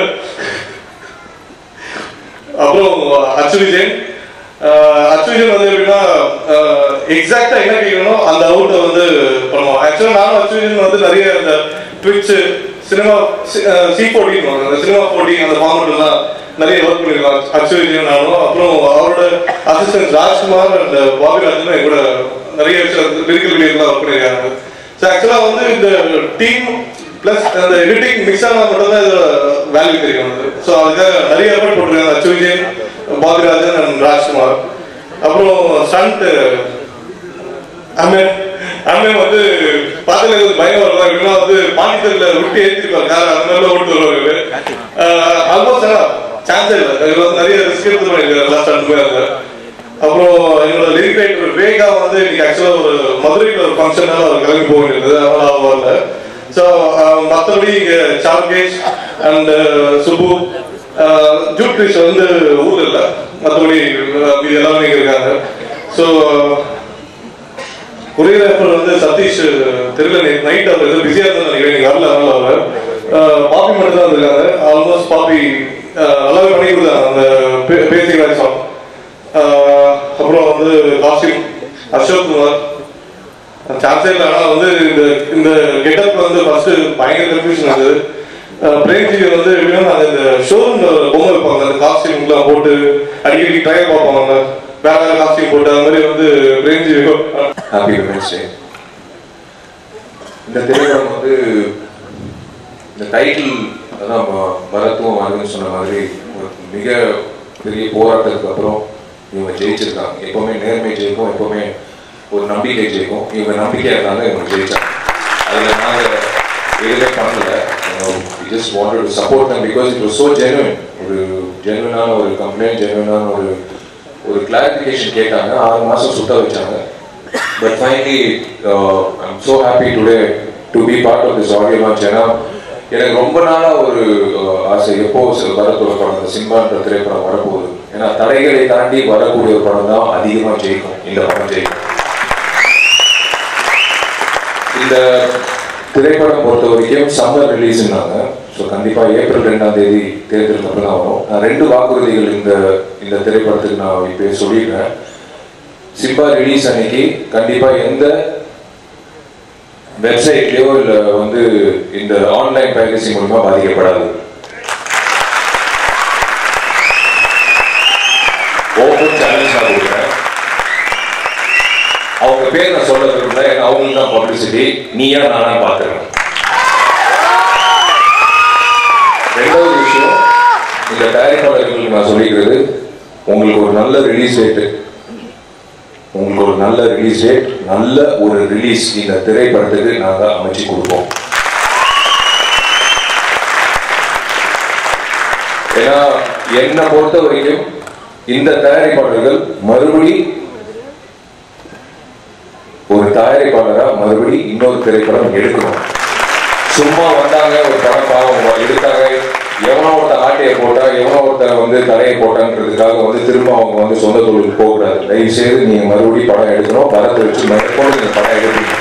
அப்புறம் அச்சு விஜயன் அச்சு விஜயன் வந்து எப்படின்னா எக்ஸாக்டா என்ன கேட்கணும் அந்த அவுட்டை வந்து பண்ணுவோம் ஆக்சுவலா நானும் அச்சு விஜயன் வந்து நிறைய இந்த ட்விட்ச் சினிமா சி போட்டின்னு அந்த சினிமா போட்டி அந்த ஃபார்மெட் எல்லாம் நிறைய ஒர்க் பண்ணிருக்கோம் அச்சு விஜயன் நானும் அப்புறம் அவரோட அசிஸ்டன்ட் ராஜ்குமார் அண்ட் பாபிராஜனும் என் கூட நிறைய விஷயம் லிரிக்கல் வீடியோலாம் ஒர்க் பண்ணிருக்காங்க ஸோ வந்து இந்த டீம் பிளஸ் அந்த எடிட்டிங் மிக்ஸ் ஆனால் மட்டும் தான் இதோட வேல்யூ தெரியும் ஸோ அதுக்காக நிறைய எஃபர்ட் போட்டிருக்காங்க அச்சு விஜயன் பாக்யராஜன் அண்ட் ராஜ்குமார் அப்புறம் ஸ்டண்ட் அண்ணன் அண்ணன் வந்து பார்த்துல கொஞ்சம் பயம் வரலாம் எப்படின்னா வந்து பாண்டித்தரில் விட்டு ஏற்றிருப்பார் கார் அந்த மாதிரிலாம் ஓட்டு வருவாங்க ஆல்மோஸ்ட் சான்ஸே இல்லை இதில் வந்து நிறைய ரிஸ்க் எடுத்து பண்ணிருக்காரு எல்லா ஸ்டண்ட்டுமே அதில் அப்புறம் என்னோட லிரிக் ரைட்டர் வேகா வந்து இன்னைக்கு ஆக்சுவலாக ஒரு மதுரையில் ஒரு ஃபங்க்ஷனால அவர் கிளம்பி போக வேண்டியது அதனால அவர் வரல ஸோ மற்றபடி இங்கே சார்கேஷ் அண்ட் சுபு ஜூட் கிரிஷ் வந்து ஊர் இல்லை மற்றபடி இது எல்லாமே இங்கே இருக்காங்க ஸோ கொரியோகிராஃபர் வந்து சதீஷ் தெரியல நேற்று நைட் அவர் எதுவும் பிஸியாக இருந்தால் நினைக்கிறேன் நீங்க வரல அதனால அவர் அஹ், பாப்பி மட்டும் தான் இருக்காங்க ஆல்மோஸ்ட் பாப்பி அஹ், நல்லாவே பண்ணி கொடுத்தாங்க அந்த பேசிக் சாங் அப்புறம் வந்து காஸ்டியூம் அசோக் குமார் சான்ஸே இல்லை ஆனால் வந்து இந்த இந்த கெட்டப் வந்து ஃபர்ஸ்ட் பயங்கர கன்ஃபியூஷன் இருந்தது பிரேம்ஜி வந்து எப்படின்னா நாங்கள் இந்த ஷோரூம் பொம்மை வைப்பாங்க அந்த காஸ்டியூம்லாம் போட்டு அடிக்கடி ட்ரையல் பார்ப்பாங்க வேற வேற காஸ்டியூம் போட்டு அந்த மாதிரி வந்து பிரேம்ஜி ஹாப்பி விமன்ஸ் டே இந்த திரைப்படம் வந்து இந்த டைட்டில் அதான் ம- மரத்துவம் வருதுன்னு சொன்ன மாதிரி ஒரு மிக பெரிய போராட்டத்துக்கு அப்புறம் இவங்க ஜெயிச்சிருக்காங்க எப்பவுமே நேர்மை ஜெயிக்கும் எப்பவுமே ஒரு நம்பிக்கை ஜெயிக்கும் இவங்க நம்பிக்கையா இருந்தாங்க இவங்க ஜெயிச்சாங்க அதில் நாங்கள் எதுவுமே பண்ணல just wanted to support them because it was so genuine ஒரு ஜெனுவனான ஒரு கம்ப்ளைண்ட் ஜெனுவனான ஒரு ஒரு கிளாரிஃபிகேஷன் கேட்டாங்க ஆறு மாதம் சுத்த வச்சாங்க but finally I'm so happy today to be part of this audio launch ஏன்னா எனக்கு ரொம்ப நாளாக ஒரு uh, ஆசை எப்போ சில வரப்போகிற படம் இந்த சினிமான்ற திரைப்படம் வரப்போகுது ஏன்னா தடைகளை தாண்டி வரக்கூடிய ஒரு படம் தான் அதிகமாக ஜெயிக்கும் இந்த படம் ஜெயிக்கும் இந்த திரைப்படம் பொறுத்த வரைக்கும் சம்மர் ரிலீஸ்னாங்க ஸோ கண்டிப்பாக ஏப்ரல் ரெண்டாம் தேதி தேர்தலுக்கு அப்புறம் தான் வரும் நான் ரெண்டு வாக்குறுதிகள் இந்த இந்த திரைப்படத்துக்கு நான் இப்போ சொல்லிடுறேன் சிம்பா ரிலீஸ் அன்னைக்கு கண்டிப்பா எந்த வெப்சைட்லயோ இல்ல வந்து இந்த ஆன்லைன் பைரசி மூலமா பாதிக்கப்படாது ஓப்பன் சேலஞ்ச் நான் கொடுக்குறேன் அவங்க பேர் நான் சொல்ல விரும்பல ஏன்னா அவங்களுக்கு தான் பப்ளிசிட்டி நீயா நானா பார்த்துறேன் ரெண்டாவது விஷயம் இந்த தயாரிப்பாளர்களுக்கு நான் சொல்லிக்கிறது உங்களுக்கு ஒரு நல்ல ரிலீஸ் டேட்டு உங்களுக்கு ஒரு நல்ல ரிலீஸ் டேட் நல்ல ஒரு ரிலீஸ் இந்த திரைப்படத்துக்கு நாங்க அமைச்சு கொடுப்போம் ஏன்னா என்னை பொறுத்த வரைக்கும் இந்த தயாரிப்பாளர்கள் மறுபடி ஒரு தயாரிப்பாளரா மறுபடி இன்னொரு திரைப்படம் எடுக்கணும் சும்மா வந்தாங்க ஒரு படம் பாவம் எடுத்தாங்க எவனோ ஒருத்தன் ஆட்டையை போட்டா எவனோ ஒருத்தன் வந்து தலையை போட்டான்றதுக்காக வந்து திரும்ப அவங்க வந்து சொந்த தொழிலுக்கு போகக்கூடாது தயவு செய்து நீங்க மறுபடியும் படம் எடுக்கணும் படத்தை வச்சு மேற்கொண்டு நீங்க படம் எடுக்கணும்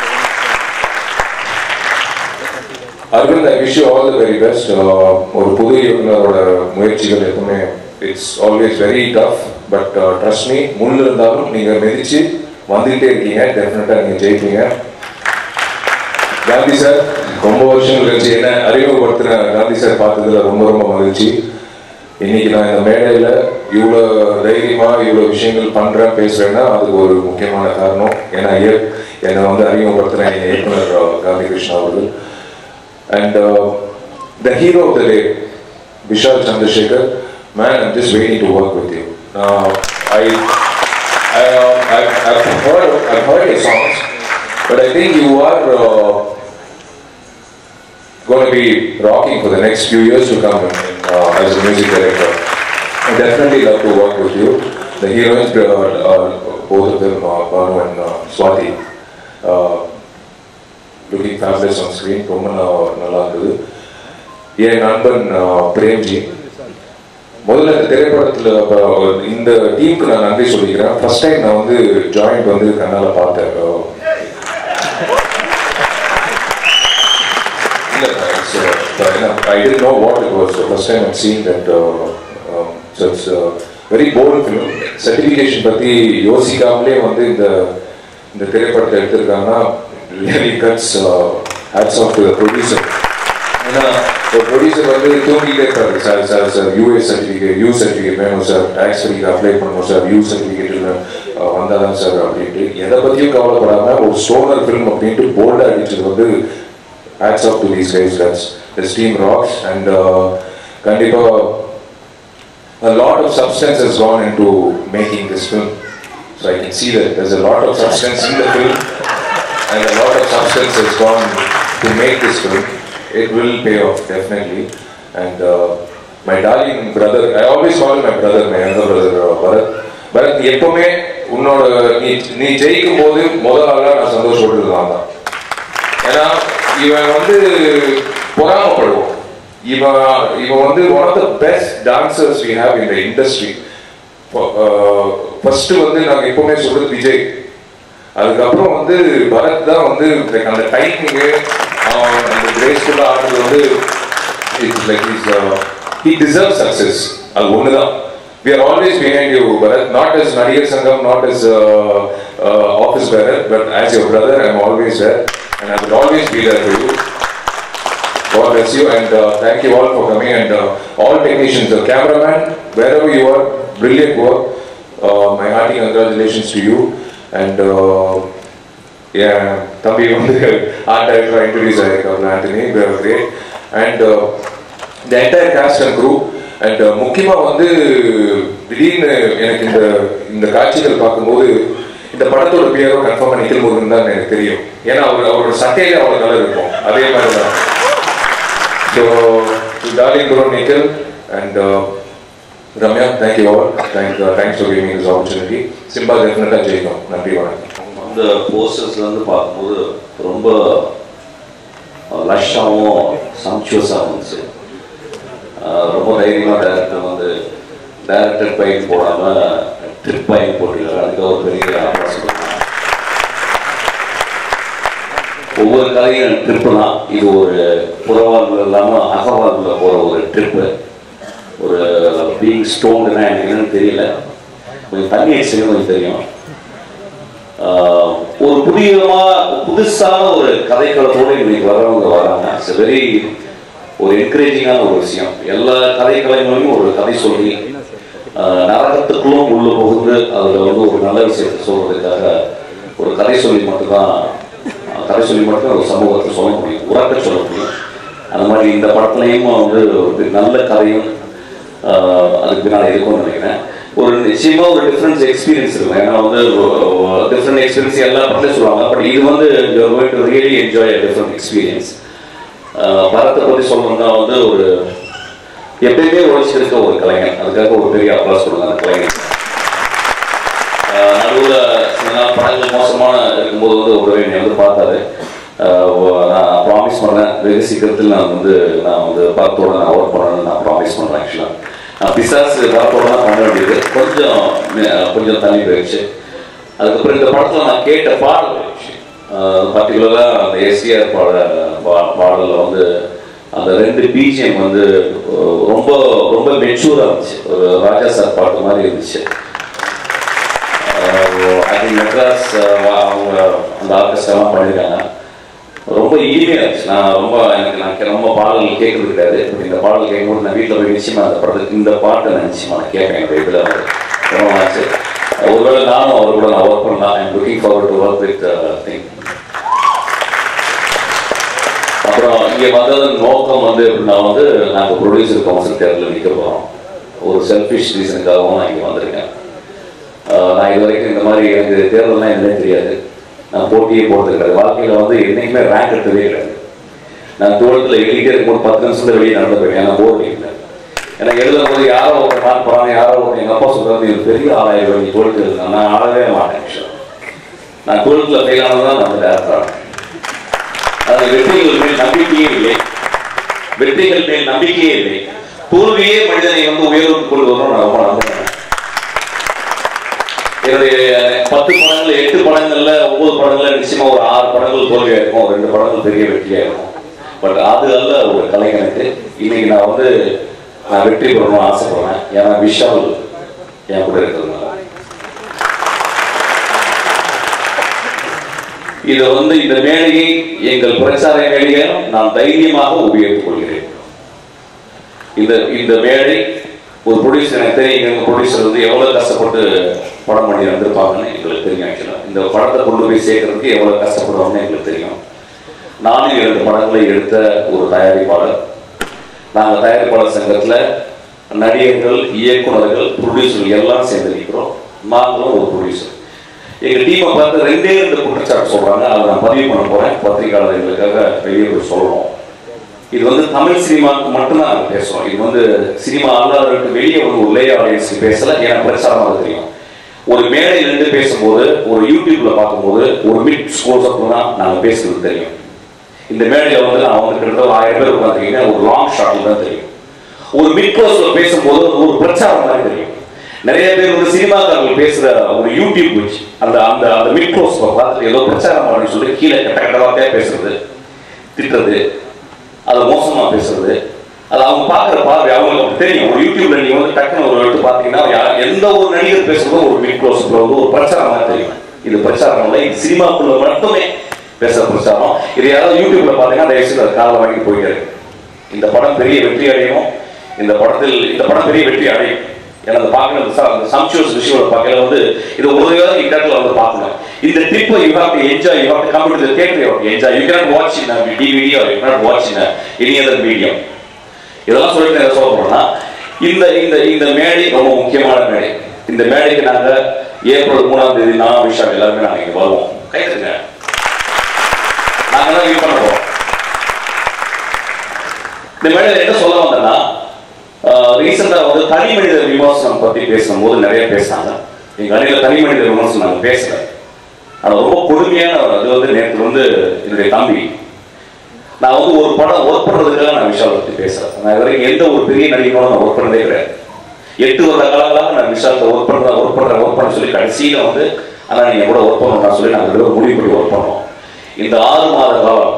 Aravind I wish all the very best ஒரு புது இயக்குனரோட முயற்சிகள் எப்பவுமே it's always very tough but trust me முள் இருந்தாலும் நீங்க மிதிச்சு வந்துகிட்டே இருக்கீங்க டெஃபினட்டா நீங்க ஜெயிப்பீங்க காந்தி சார் ரொம்ப வருஷங்கள் கழிச்சு என்ன அறிமுகப்படுத்தின காந்தி சார் பார்த்ததுல ரொம்ப ரொம்ப மகிழ்ச்சி இன்னைக்கு நான் இந்த மேடையில இவ்வளோ தைரியமா இவ்வளோ விஷயங்கள் பண்றேன் பேசுறேன்னா அதுக்கு ஒரு முக்கியமான காரணம் ஏன்னா இயற் என்னை வந்து அறிமுகப்படுத்தின என் இயக்குனர் அஹ், காந்தி கிருஷ்ணா அவர்கள் and the hero of the day Vishal Chandrasekhar man I'm just waiting to work with you I I, uh, I've, I've heard I've heard your songs, but I think you are uh, going to be rocking for the next few years to come in, in, uh, as a music director. I definitely love to work with you. The heroines are, are both of them, uh, Banu and uh, Swati, uh, looking fabulous on screen. ரொம்ப நா- நல்லா இருந்தது என் நண்பன் uh, Premji முதல்ல இந்த திரைப்படத்துல அப்ப இந்த டீமுக்கு நான் நன்றி சொல்லிக்கிறேன் ஃபர்ஸ்ட் டைம் நான் வந்து ஜாயிண்ட் வந்து கண்ணால பார்த்தேன் இல்ல I didn't know what it was first time I'm seeing that so it's very bold film certification பத்தி யோசிக்காமலே வந்து இந்த இந்த திரைப்படத்தை எடுத்திருக்காங்கன்னா really guts hats off to producer ஏன்னா ஒரு ப்ரொடியூசர் வந்து தூங்கிட்டே இருப்பாரு sir sir sir US certificate U certificate வேணும் சார் டேக்ஸ் சர்டிஃபிகேட் அப்ளை பண்ணணும் சார் யூ சர்டிஃபிகேட் இல்லை வந்து வந்தால் தான் சார் அப்படின்ட்டு எதை பற்றியும் கவலைப்படாம ஒரு ஸ்டோனர் ஃபிலிம் அப்படின்ட்டு போல்டாக அடிச்சது வந்து hats off to these guys that's this team rocks and கண்டிப்பாக a lot of substance has gone into making this film. So I can see that there's a lot of substance in the film and a lot of substance has gone to make this film. It will pay off definitely. And uh, my darling brother, I always call him my brother, my younger brother, uh, Bharat. Bharat எப்பவுமே உன்னோட நீ நீ ஜெயிக்கும் போது முதல் ஆளா நான் சந்தோஷப்பட்டது நான் தான் ஏன்னா இவன் வந்து பொறாமப்படுவோம் இவன் இவன் வந்து one of the best dancers we have in the industry first வந்து நாங்க எப்பவுமே சொல்றது விஜய் அதுக்கப்புறம் வந்து பரத் தான் வந்து like அந்த டைமிங்கு அந்த கிரேஸ்ஃபுல்லாக ஆடுறது வந்து it's like is he deserve success அது ஒன்று தான் we are always behind you Bharat not as Nadigar Sangam not as office bearer but as your brother I am always there and I will always be there for you God bless you and uh, thank you all for coming and uh, all technicians, the cameraman, wherever you are, brilliant work. Uh, my hearty congratulations to you and uh, yeah, தம்பி வந்து art director introduce ஆயிருக்காங்க Antony great and the entire cast and group and முக்கியமாக வந்து திடீர்னு எனக்கு இந்த இந்த காட்சிகள் பார்க்கும்போது இந்த படத்தோட பேரும் கன்ஃபார்மாக நிக்கில் முருகன் தான் எனக்கு தெரியும் ஏன்னா அவர் அவரோட சட்டையிலே அவ்வளோ நல்லா இருக்கும் அதே மாதிரி தான் So, to darling Guru Nikhil and uh, Ramya, thank you all. Thank, uh, thanks for giving me this opportunity. Simba definitely ஜெயிக்கும் நன்றி வணக்கம் அந்த போஸ்டர்ஸ்ல இருந்து பார்க்கும்போது ரொம்ப லஷ்ஷாகவும் சம்ச்சுவஸாகவும் இருந்துச்சு அஹ் ரொம்ப தைரியமாக டேரக்டர் வந்து டேரக்டர் பைக் போடாமல் ட்ரிப் பைக் போட்டிருக்காரு அதுக்கு ஒரு பெரிய அவகாசம் ஒவ்வொரு கதையும் ட்ரிப்பு தான் இது ஒரு புறவாழ்வு இல்லாமல் அகவாழ்வுல போகிற ஒரு ட்ரிப்பு ஒரு பீங் ஸ்டோன்னா எனக்கு என்னன்னு தெரியல கொஞ்சம் தண்ணி அடிச்சு கொஞ்சம் தெரியும் ஆஹ் ஒரு புதியமா புதுசான ஒரு கதைக்களத்தோடு இன்னைக்கு வர்றவங்க வராங்க இட்ஸ் வெரி ஒரு என்கரேஜிங்கான ஒரு விஷயம் எல்லா கதைக்கலைகளையும் ஒரு கதை சொல்லி ஆஹ் நரகத்துக்குள்ளும் உள்ள புகுந்து அதில் வந்து ஒரு நல்ல விஷயத்தை சொல்றதுக்காக ஒரு கதை சொல்லி மட்டும்தான் ஆஹ் கதை சொல்லி மட்டும் ஒரு சமூகத்தை சொல்ல முடியும் உறக்க சொல்ல முடியும் அந்த மாதிரி இந்த படத்துலையும் வந்து ஒரு நல்ல கதையும் ஆஹ் அதுக்கு பின்னால் இருக்கும்னு நினைக்கிறேன் ஒரு நிச்சயமா ஒரு டிஃப்ரென்ஸ் எக்ஸ்பீரியன்ஸ் இருக்கும் ஏன்னா வந்து டிஃப்ரெண்ட் எக்ஸ்பீரியன்ஸ் எல்லா படத்துலையும் சொல்லுவாங்க பட் இது வந்து going to really enjoy different experience பரத்தை பற்றி சொல்லணும்னா வந்து ஒரு எப்பயுமே உழைச்சிருக்க ஒரு கலைஞன் அதுக்காக ஒரு பெரிய அப்ளாஸ் கொடுங்க அந்த கலைஞன் நடுவில் சில நாள் படங்கள் மோசமான இருக்கும்போது வந்து ஒரு என்னை வந்து பார்த்தாரு ஆஹ் ஒ- நான் ப்ராமிஸ் பண்ணேன் வெகு சீக்கிரத்தில் நான் வந்து நான் வந்து படத்தோட நான் ஒர்க் பண்ணணும்னு நான் ப்ராமிஸ் பண்ணுறேன் ஆக்சுவலாக நான் பிசாசு படத்தோட தான் பண்ண வேண்டியது கொஞ்சம் அஹ் கொஞ்சம் தள்ளி போயிடுச்சு அதுக்கப்புறம் இந்த படத்தில் நான் கேட்ட பாடல் போயிடுச்சு பர்டிகுலராக அந்த எஸ்டிஆர் பாட பா- பாடலில் வந்து அந்த ரெண்டு பிஜிஎம் வந்து அஹ் ரொம்ப ரொம்ப மெச்சூராக இருந்துச்சு ஒரு ராஜா சார் பாட்டு மாதிரி இருந்துச்சு ஐ திங்க் மெட்ராஸ் அவங்க அந்த ஆர்கெஸ்ட்ரா எல்லாம் பண்ணியிருக்காங்க ரொம்ப இனிமையாக இருந்துச்சு நான் ரொம்ப எனக்கு நான் கே- ரொம்ப பாடல்கள் கேட்கறது கிடையாது பட் இந்த பாடல் கேட்கும்போது நான் வீட்டில் போய் நிச்சயமா அந்த படத்துக்கு இந்த பாட்டை நான் நிச்சயமா நான் கேட்பேன் என்னோட இதில் வந்து ரொம்ப ஆச்சு ஒருவேளை நானும் அவர் கூட நான் ஒர்க் பண்ணலாம் I'm looking forward to work with thing அப்புறம் இங்கே வந்ததன் நோக்கம் வந்து எப்படின்னா வந்து நாங்கள் ப்ரொடியூசர் கவுன்சில் தேர்தலில் நிற்க போகிறோம் ஒரு செல்ஃபிஷ் ரீசனுக்காகவும் நான் இங்கே வந்திருக்கேன் ஆஹ் நான் இது வரைக்கும் இந்த மாதிரி எனக்கு தேர்தல்லாம் என்னன்னே தெரியாது நான் போட்டியே போட்டது கிடையாது வாழ்க்கையில் வந்து என்னைக்குமே ரேங்க் எடுத்ததே கிடையாது நான் டுவெல்த்தில் எழுதிட்டே இருக்கும்போது பத்து நிமிஷத்துல வெளியே நடந்து போயிட்டேன் நான் போர் இல்லை எனக்கு எழுதும் போது யாரோ ஒரு மார்க் போகிறாங்க யாரோ ஒரு எங்கள் அப்பா சொல்கிறது இது பெரிய ஆளாயிரம் நீ டுவெல்த்து எழுதுனா நான் ஆளவே மாட்டேன் actually. நான் டுவெல்த்தில் ஃபெயில் ஆனதான் நான் டேரக்டர் ஆனேன் அது வெற்றிகள் மேல் நம்பிக்கையே இல்லை வெற்றிகள் மேல் நம்பிக்கையே இல்லை தோல்வியே மனிதனை வந்து உயர்வுக்கு கொண்டு வரும் நான் ரொம்ப நம்புறேன் என்னுடைய பத்து படங்கள் எட்டு படங்கள்ல ஒன்பது படங்கள்ல நிச்சயமா ஒரு ஆறு படங்கள் தோல்வியா இருக்கும் ரெண்டு படங்கள் பெரிய வெற்றியா இருக்கும் பட் அது அல்ல ஒரு கலைஞனுக்கு இன்னைக்கு நான் வந்து நான் வெற்றி பெறணும்னு ஆசைப்படுறேன் ஏன்னா விஷால் என் கூட இருக்கிறதுனால இது வந்து இந்த மேடையை எங்கள் பிரச்சார மேடையை நான் தைரியமாக உபயோகித்துக் கொள்கிறேன் இந்த இந்த மேடை ஒரு ப்ரொடியூசர் எனக்கு தெரியும் எங்கள் ப்ரொடியூசர் வந்து எவ்வளோ கஷ்டப்பட்டு படம் பண்ணி வந்திருப்பாங்கன்னு எங்களுக்கு தெரியும் ஆக்சுவலாக இந்த படத்தை கொண்டு போய் சேர்க்கறதுக்கு எவ்வளோ கஷ்டப்படுவாங்கன்னு எங்களுக்கு தெரியும் நானும் இரண்டு படங்களை எடுத்த ஒரு தயாரிப்பாளர் நாங்கள் தயாரிப்பாளர் சங்கத்தில் நடிகர்கள் இயக்குனர்கள் ப்ரொடியூசர்கள் எல்லாம் சேர்ந்து நிற்கிறோம் நாங்களும் ஒரு ப்ரொடியூசர் எங்கள் டீமை பார்த்து ரெண்டே ரெண்டு குற்றச்சாட்டு சொல்கிறாங்க அதை நான் பதிவு பண்ண போகிறேன் பத்திரிகையாளர்களுக்காக வெளியே போய் சொல்லணும் இது வந்து தமிழ் சினிமாவுக்கு மட்டும்தான் நாங்கள் பேசுகிறோம் இது வந்து சினிமா அல்லாதவர்களுக்கு வெளியே வந்து ஒரு லே ஆடியன்ஸ்க்கு பேசல ஏன்னா பிரச்சாரமாக தெரியும் ஒரு மேடையில் நின்று பேசும்போது ஒரு யூடியூப்ல பார்க்கும்போது ஒரு மிட் ஸ்கோர்ஸ் தான் நாங்கள் பேசுறது தெரியும் இந்த மேடையில் வந்து நான் வந்து கிட்டத்தட்ட ஒரு ஆயிரம் பேர் உட்காந்துருக்கீங்க ஒரு லாங் ஷாட்டில் தான் தெரியும் ஒரு மிட் க்ளோஸ்ல பேசும்போது ஒரு பிரச்சாரம் மாதிரி தெரியும் நிறைய பேர் வந்து சினிமாக்காரர்கள் பேசுற ஒரு யூடியூப் வச்சு அந்த அந்த அந்த மிட் க்ளோஸ்ல பார்த்துட்டு ஏதோ பிரச்சாரம் பண்ணி சொல்லி கீழே கட்ட கட்ட வார்த்தையா பேசுறது திட்டுறது அது மோசமா பேசுறது அது அவங்க பார்க்குற பார்வை அவங்களுக்கு அப்படி தெரியும் ஒரு யூடியூப்ல நீங்க வந்து டக்குன்னு ஒரு எடுத்து பார்த்தீங்கன்னா யா- எந்த ஒரு நடிகர் பேசுறதும் ஒரு மிட் க்ளோஸ்ல வந்து ஒரு பிரச்சாரம் மாதிரி தெரியும் இது பிரச்சாரம் இல்லை இது சினிமாக்குள்ள மட்டுமே பேசுற பிரச்சாரம் இது யாராவது யூடியூப்ல பார்த்தீங்கன்னா தயவு செய்து அதை காலை வாங்கி போயிட்டு இந்த படம் பெரிய வெற்றி அடையும் இந்த படத்தில் இந்த படம் பெரிய வெற்றி அடையும் ஏன்னா அந்த பார்க்கல அந்த சம்சுவஸ் விஷயம் பார்க்கல வந்து இது ஒரு தடவை இந்த இடத்துல வந்து பார்க்கணும் இந்த ட்ரிப்பை you have to enjoy you have to come to the theatre you have to enjoy you can watch in DVD or you can watch in any other medium இதெல்லாம் சொல்லிட்டு என்ன சொல்ல போறோம்னா இந்த இந்த இந்த மேடை ரொம்ப முக்கியமான மேடை இந்த மேடைக்கு நாங்க ஏப்ரல் மூணாம் தேதி நான் விஷால் எல்லாருமே நாங்க இங்க வருவோம் கைதுங்க நாங்க தான் இது பண்ண போறோம் இந்த மேடையில் என்ன சொல்ல வந்தேன்னா ரீசெண்டா வந்து தனி மனித விமர்சனம் பத்தி பேசும்போது நிறைய பேசினாங்க எங்க அணியில தனி மனித விமர்சனம் நாங்க பேசல ஆனா ரொம்ப கொடுமையான அது வந்து நேற்று வந்து என்னுடைய தம்பி நான் வந்து ஒரு படம் ஒர்க் பண்றதுக்காக நான் விஷால் பத்தி பேசுறேன் நான் இது வரைக்கும் எந்த ஒரு பெரிய நடிகனோட நான் ஒர்க் பண்ணதே கிடையாது எட்டு வருட காலங்களாக நான் விஷாலத்தை ஒர்க் பண்றேன் ஒர்க் பண்றேன் ஒர்க் பண்ண சொல்லி கடைசியில வந்து ஆனா நீங்க கூட ஒர்க் பண்ணணும் சொல்லி நாங்கள் ரெண்டு பேரும் முடிவு பண்ணி ஒர்க் பண்ணோம் இந்த ஆறு மாத காலம்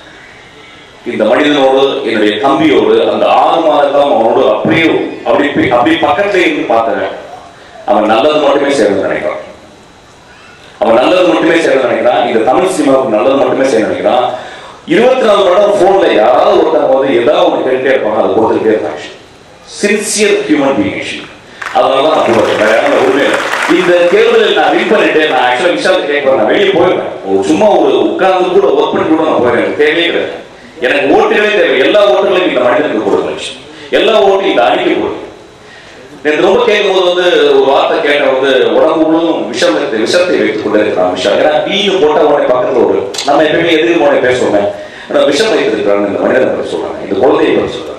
இந்த மனிதனோடு என்னுடைய தம்பியோடு அந்த ஆறு மாத காலம் அவனோடு அப்படியே அப்படி போய்- அப்படி பக்கத்துல இருந்து பார்த்தேன் அவன் நல்லது மட்டுமே செய்யணும்னு நினைக்கிறான் அவன் நல்லது மட்டுமே செய்யணும்னு நினைக்கிறான் இந்த தமிழ் சினிமாவுக்கு நல்லது மட்டுமே செய்ய நினைக்கிறான் இருபத்தி நாலு மணி நேரம் போன்ல யாராவது ஒருத்தவங்க வந்து ஏதாவது ஒன்று கேட்டுட்டே இருப்பாங்க அதை கொடுத்துட்டே இருப்பாங்க சின்சியர் ஹியூமன் பீயிங் அதனால தான் நான் போடுறேன் வேற யாரும் உண்மை இல்லை. இந்த தேர்தலில் நான் வின் பண்ணிட்டு நான் ஆக்சுவலாக விஷால் கேட்க நான் வெளியே போயிடுவேன் ஒரு சும்மா ஒரு உட்கார்ந்து கூட ஒர்க் பண்ணி கூட நான் போயிடுறேன் எனக்கு தேவையே கிடையாது எனக்கு ஓட்டுகளே தேவை எல்லா ஓட்டுகளையும் இந்த மனிதனுக்கு கொடுங்க எல்லா ஓட்டும் இந்த அணிக்கு கொடுங்க நேற்று ரொம்ப கேட்கும்போது வந்து ஒரு வார்த்தை கேட்ட வந்து உடம்பு முழுவதும் விஷத்தை விஷத்தை வைத்துக் கொண்டே இருக்கிறான் விஷம் ஏன்னா வீடு போட்ட உடனே பக்கத்துல ஒரு நம்ம எப்பயுமே எதிரி உடனே பேசுவோமே ஆனா விஷம் வைத்திருக்கிறான்னு இந்த மனிதனை பற்றி சொல்றாங்க இந்த குழந்தையை பற்றி சொல்றாங்க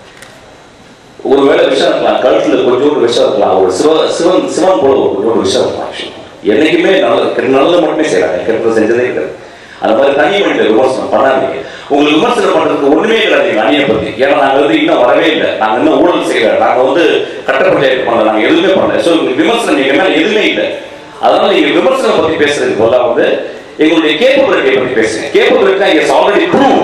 ஒருவேளை விஷம் இருக்கலாம் கழுத்துல கொஞ்சோண்டு விஷம் இருக்கலாம் ஒரு சிவ சிவன் சிவன் போல ஒரு கொஞ்சோண்டு விஷம் இருக்கலாம் actually. என்னைக்குமே நல்லது கெட்ட- நல்லது மட்டுமே செய்யறாங்க கெட்டது செஞ்சதே கிடையாது அந்த மாதிரி தனி மனித விமர்சனம் பண்ணாதீங்க உங்களுக்கு விமர்சனம் பண்றதுக்கு ஒண்ணுமே கிடையாது எங்க அணியை பத்தி ஏன்னா நாங்க வந்து இன்னும் வரவே இல்லை நாங்க இன்னும் ஊழல் செய்யல நாங்க வந்து கட்ட பஞ்சாயத்து பண்ணல நாங்க எதுவுமே பண்ணல ஸோ உங்களுக்கு விமர்சனம் எங்க மேல எதுவுமே இல்லை அதனால நீங்க விமர்சனம் பத்தி பேசுறதுக்கு பதிலா வந்து எங்களுடைய கேப்பபிலிட்டியை பத்தி பேசுங்க கேப்பபிலிட்டி இஸ் ஆல்ரெடி ப்ரூவ்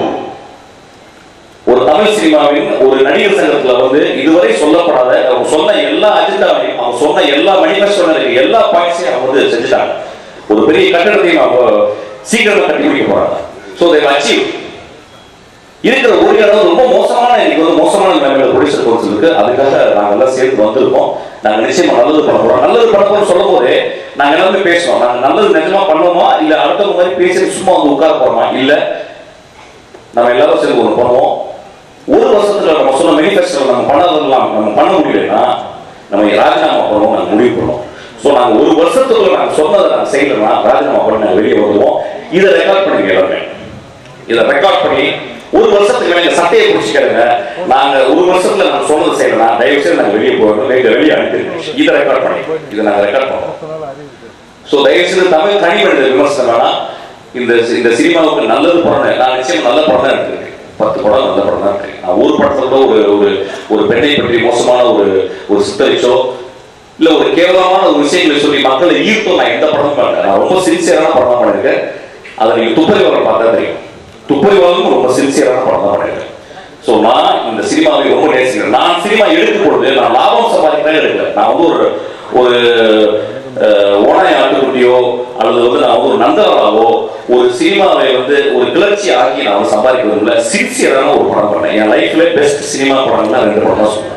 ஒரு தமிழ் சினிமாவின் ஒரு நடிகர் சங்கத்துல வந்து இதுவரை சொல்லப்படாத அவங்க சொன்ன எல்லா அஜெண்டாவையும் அவங்க சொன்ன எல்லா மேனிஃபெஸ்டோல இருக்க எல்லா பாயிண்ட்ஸையும் அவங்க வந்து செஞ்சுட்டாங்க ஒரு பெரிய கட்டடத்தையும் அவங்க சீக்கிரமா கட்டி முடிக்க போறாங்க ஸோ they will achieve இருக்கிற ஒரு இடம் ரொம்ப மோசமான இன்னைக்கு வந்து மோசமான நிலைமையில ப்ரொடியூசர் கவுன்சில் இருக்கு அதுக்காக நாங்க எல்லாம் சேர்ந்து வந்திருக்கோம் நாங்க நிச்சயமா நல்லது பண்ண போறோம் நல்லது பண்ண போறோம் சொல்லும் போதே நாங்க எல்லாமே பேசுவோம் நாங்க நல்லது நிஜமா பண்ணுவோமா இல்ல அடுத்தவங்க மாதிரி பேசி சும்மா வந்து உட்கார போறோமா இல்ல நம்ம எல்லாரும் சேர்ந்து ஒன்று பண்ணுவோம் ஒரு வருஷத்துல நம்ம சொன்ன மேனிஃபெஸ்டோ நம்ம பண்ணதெல்லாம் நம்ம பண்ண முடியலன்னா நம்ம ராஜினாமா பண்ணுவோம் நாங்கள் முடிவு பண்ணுவோம் ஸோ நாங்கள் ஒரு வருஷத்துக்குள்ள நாங்கள் சொன்னதை நாங்கள் செய்யலைன்னா ராஜினாமா பண்ணி நாங்கள் வெளியே வருவோம் இதை ரெக்கார்ட் பண்ணுங்க எல்லாருமே இதை ரெக்கார்ட் பண்ணி ஒரு வருஷத்துக்கு மேல சட்டையை பிடிச்சிக்கிறங்க நாங்க ஒரு வருஷத்துல நாங்க சொன்னது செய்யலாம் தயவு செய்து நாங்க வெளியே போகணும் எங்க வெளியே அனுப்பிடுங்க இதை ரெக்கார்ட் பண்ணி இதை நாங்க ரெக்கார்ட் பண்ணுவோம் ஸோ தயவு செய்து தமிழ் தனி மனித விமர்சனம் வேணாம் இந்த இந்த சினிமாவுக்கு நல்லது படம் நான் நிச்சயம் நல்ல படம் தான் இருக்கு பத்து படம் நல்ல படம் தான் இருக்கு நான் ஒரு படத்துல கூட ஒரு ஒரு ஒரு பெண்ணை பற்றி மோசமான ஒரு ஒரு சித்தரிச்சோ இல்ல ஒரு கேவலமான ஒரு விஷயங்களை சொல்லி மக்களை ஈர்த்தோ நான் எந்த படமும் பண்ணல நான் ரொம்ப சின்சியரான படம் தான் பண்ணிருக்கேன் அதை நீங்க துப்பறிவாளர் பார்த்தா தெரியும் துப்பறிவாளரும் ரொம்ப சின்சியரான படம் தான் பண்ணிருக்கேன் ஸோ நான் இந்த சினிமாவை ரொம்ப நேசிக்கிறேன் நான் சினிமா எடுக்கும் பொழுது நான் லாபம் சம்பாதிக்கிறேன் எடுக்கல நான் வந்து ஒரு ஒரு அஹ், ஓனாய் ஆட்டுக்குட்டியோ அல்லது வந்து நான் வந்து ஒரு நந்தவராவோ ஒரு சினிமாவை வந்து ஒரு கிளர்ச்சி ஆக்கி நான் வந்து சம்பாதிக்கிறது இல்லை சின்சியரான ஒரு படம் பண்ணேன் என் லைஃப்ல பெஸ்ட் சினிமா படம்னா ரெண்டு படம் தான் சொல்றேன்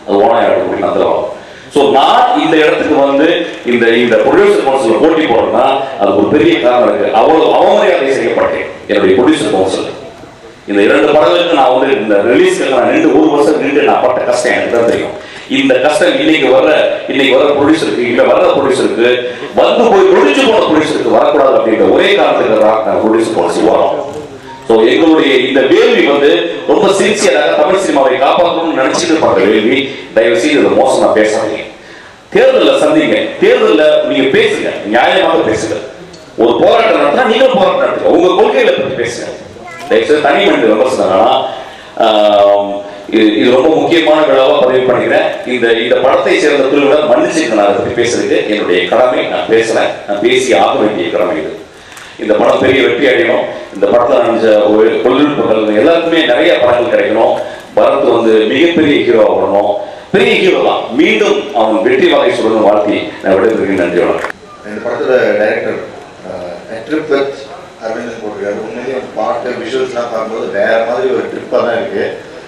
அது ஓனாய் ஆடக்கூடிய நந்தவனம் ஸோ நான் இந்த இடத்துக்கு வந்து இந்த இந்த ப்ரொடியூசர் கவுன்சில் போட்டி போடுறேன்னா அதுக்கு ஒரு பெரிய காரணம் இருக்கு அவ்வளவு அவமரியாதை செய்யப்பட்டேன் என்னுடைய ப்ரொடியூசர் கவுன்சில் இந்த இரண்டு படங்களுக்கு நான் வந்து இந்த ரிலீஸ்க்கு நான் ரெண்டு ஒரு வருஷம் நின்று நான் பட்ட கஷ்டம் எனக்கு தான் தெரியும் இந்த கஷ்டம் இன்னைக்கு வர்ற இன்னைக்கு வர ப்ரொடியூசருக்கு இல்ல வர்ற ப்ரொடியூசருக்கு வந்து போய் முடிச்சு போன ப்ரொடியூசருக்கு வரக்கூடாது அப்படின்ற ஒரே காரணத்துக்கு தான் நான் ப்ரொடியூசர் பாலிசி வரோம் ஸோ எங்களுடைய இந்த வேள்வி வந்து ரொம்ப சின்சியராக தமிழ் சினிமாவை காப்பாற்றணும்னு நினைச்சிட்டு பண்ற வேள்வி தயவு செய்து இதை மோசமா பேசாதீங்க தேர்தலில் சந்திங்க தேர்தலில் நீங்க பேசுங்க நியாயமாக பேசுங்க ஒரு போராட்டம் நடத்தினா நீங்களும் போராட்டம் நடத்துங்க உங்க கொள்கைகளை பத்தி பேசுங்க தயவுசெய்து தனி மனித விமர்சனம் வேணாம் ஆம், இது இது ரொம்ப முக்கியமான விழாவா பதிவு பண்ணிக்கிறேன் இந்த இந்த படத்தை சேர்ந்த குழுவினர் மன்னிச்சுங்க நான் அதை பத்தி பேசுறதுக்கு என்னுடைய கடமை நான் பேசுறேன் நான் பேசி ஆக வேண்டிய கடமை இது இந்த படம் பெரிய வெற்றி அடையணும் இந்த படத்துல நினைச்ச ஒரு தொழில்நுட்பங்கள் எல்லாருக்குமே நிறைய படங்கள் கிடைக்கணும் பரத் வந்து மிகப்பெரிய ஹீரோ ஆகணும் பெரிய ஹீரோ தான் மீண்டும் அவன் வெற்றி வகை சொல்லணும் வாழ்த்தி நான் விடைபெறுகிறேன் நன்றி வணக்கம் இந்த படத்தோட டைரக்டர் ட்ரிப் வித் அரவிந்தன் போட்டிருக்காரு உண்மையிலேயே அந்த பாட்டு விஷுவல்ஸ்லாம் பார்க்கும்போது வேற மாதிரி ஒரு ட்ரிப்பாக தான் இருக்கு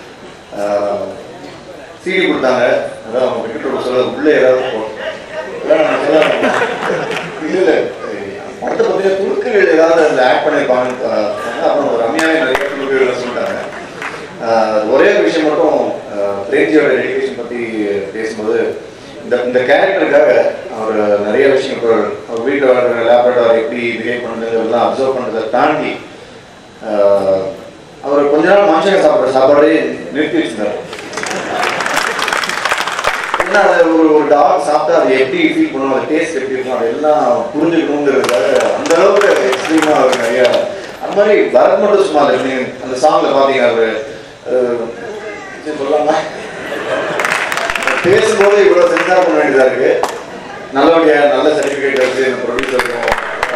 சிடி கொடுத்தாங்க அதான் அவங்க விக்கெட்டோட சொல்ல உள்ளே ஏதாவது போ- அதான் நான் சொல்ல இல்லை இல்லை படத்தை பற்றின துணுக்குகள் ஏதாவது அதில் ஆட் பண்ணியிருப்பாங்கன்னு ஆஹ் சொன்னாங்க. அப்புறம் ரம்யாவே நிறைய துணுக்குகளை சொல்லிட்டாங்க ஆஹ் ஒரே ஒரு விஷயம் மட்டும் ஆஹ் பிரேம்ஜியோட டெடிகேஷன் பற்றி பேசும்போது இந்த இந்த கேரக்டருக்காக அவர் நிறைய விஷயம் இப்போ அவர் வீட்டில் வளர்க்குற லேப்ரடார் எப்படி பிஹேவ் பண்ணுறதுலாம் அப்சர்வ் பண்ணுறதை தாண்டி ஆஹ் அவர் கொஞ்ச நாள் மனுஷங்க சாப்பிட்ற சாப்பாடே நிறுத்தி வச்சிருந்தார் ஏன்னா அது ஒரு ஒரு டாக் சாப்பிட்டா அது எப்படி ஃபீல் பண்ணும் அது டேஸ்ட் எப்படி இருக்கும் அதெல்லாம் புரிஞ்சுக்கணுங்கிறதுக்காக அந்த அளவுக்கு எக்ஸ்ட்ரீமாக அவர் நிறைய அந்த மாதிரி பரத் மட்டும் சும்மா இல்லை நீங்க அந்த சாங்ல பார்த்தீங்க அவர் சொல்லாமா பேசும்போது இவ்வளோ சென்சார் பண்ண வேண்டியதா இருக்கு நல்லபடியா நல்ல சர்டிஃபிகேட் வச்சு இந்த ப்ரொடியூசருக்கும்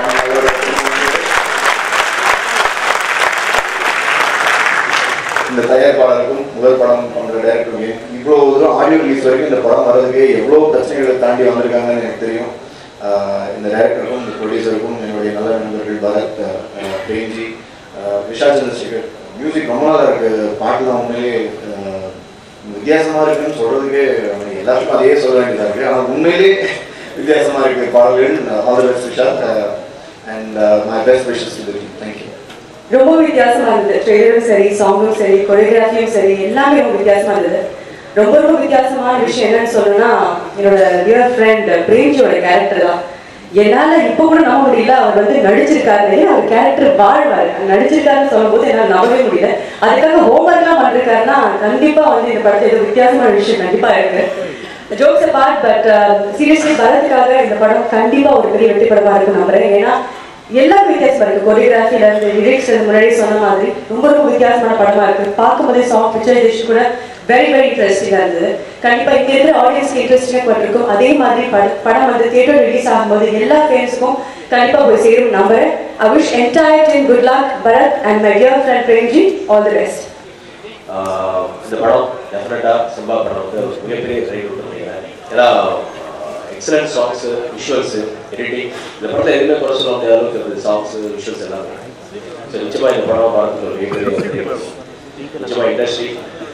இந்த தயாரிப்பாளருக்கும் முதல் படம் பண்ற டைரக்டருக்கும் இவ்வளோ தூரம் ஆடியோ ரிலீஸ் வரைக்கும் இந்த படம் வர்றதுக்கு எவ்வளோ பிரச்சனைகளை தாண்டி வந்திருக்காங்கன்னு எனக்கு தெரியும் ஆஹ் இந்த டைரக்டருக்கும் இந்த ப்ரொடியூசருக்கும் என்னுடைய நல்ல நண்பர்கள் பரத் ஆஹ் பிரேம்ஜி ஆஹ் விஷா சந்திரசேகர் மியூசிக் ரொம்ப நல்லா இருக்கு பாட்டு தான் உண்மையிலேயே ஆஹ் வித்தியாசமா இருக்குன்னு சொல்றதுக்கே அவங்க எல்லாருக்கும் அதையே சொல்ல வேண்டியதா இருக்கு ஆனா உண்மையிலே வித்தியாசமா இருக்கு பாடல்கள் all the best Vishal and my best wishes to the thank you ரொம்ப வித்தியாசமா இருந்தது ட்ரெய்லரும் சரி சாங்கும் சரி கொரியோகிராஃபியும் சரி எல்லாமே ரொம்ப வித்தியாசமா இருந்தது ரொம்ப ரொம்ப வித்தியாசமான விஷயம் என்னன்னு சொல்லணும்னா என்னோட டியர் ஃப்ரெண்ட் பிரேம்ஜியோட கேரக்டர் தான் என்னால இப்ப கூட நம்ப முடியல அவர் வந்து நடிச்சிருக்காரு அவர் கேரக்டர் வாழ்வாரு நடிச்சிருக்காருன்னு சொல்லும்போது என்னால நம்பவே முடியல அதுக்காக ஹோம்ஒர்க் எல்லாம் பண்ணிருக்காருன்னா கண்டிப்பா வந்து இந்த படத்துல ஏதோ வித்தியாசமான விஷயம் கண்டிப்பா இருக்கு ஜோக்ஸ் பார்ட் பட் சீரியஸ்லி பரத்துக்காக இந்த படம் கண்டிப்பா ஒரு பெரிய வெற்றி படமா இருக்கும் நம்புறேன் ஏன்னா எல்லாமே வித்தியாசமா இருக்கு கொரியோகிராஃபில இருந்து லிரிக்ஸ் முன்னாடி சொன்ன மாதிரி ரொம்ப ரொம்ப வித்தியாசமான படமா இருக்கு பார்க்கும்போதே சாங் பிக்சரைசேஷன் கூட வெரி வெரி இன்ட்ரெஸ்டிங்கா இருந்தது கண்டிப்பா இங்க இருக்கிற ஆடியன்ஸ்க்கு இன்ட்ரெஸ்டிங்கா பட்டிருக்கும் அதே மாதிரி பட- படம் வந்து தியேட்டர் ரிலீஸ் ஆகும்போது எல்லா ஃபேன்ஸுக்கும் கண்டிப்பா போய் சேரும் நம்புறேன் I wish entire team good luck Bharat and my dear friend Premji all the best ah இந்த படம் டெஃபினட்டாக சிம்பா படம் வந்து ஒரு மிகப்பெரிய ட்ரை கொடுத்துருக்கீங்க ஏன்னா எக்ஸலன்ட் சாங்ஸு விஷுவல்ஸு எடிட்டிங் இந்த படத்தில் எதுவுமே குறை சொல்ல முடியாத அளவுக்கு இருக்குது சாங்ஸு விஷுவல்ஸ் எல்லாமே ஸோ நிச்சயமாக இந்த படம் பார்க்கறது ஒரு மிகப்பெரிய வெற்றி இருக்கும். நிச்சயமா இண்டஸ்ட்ரி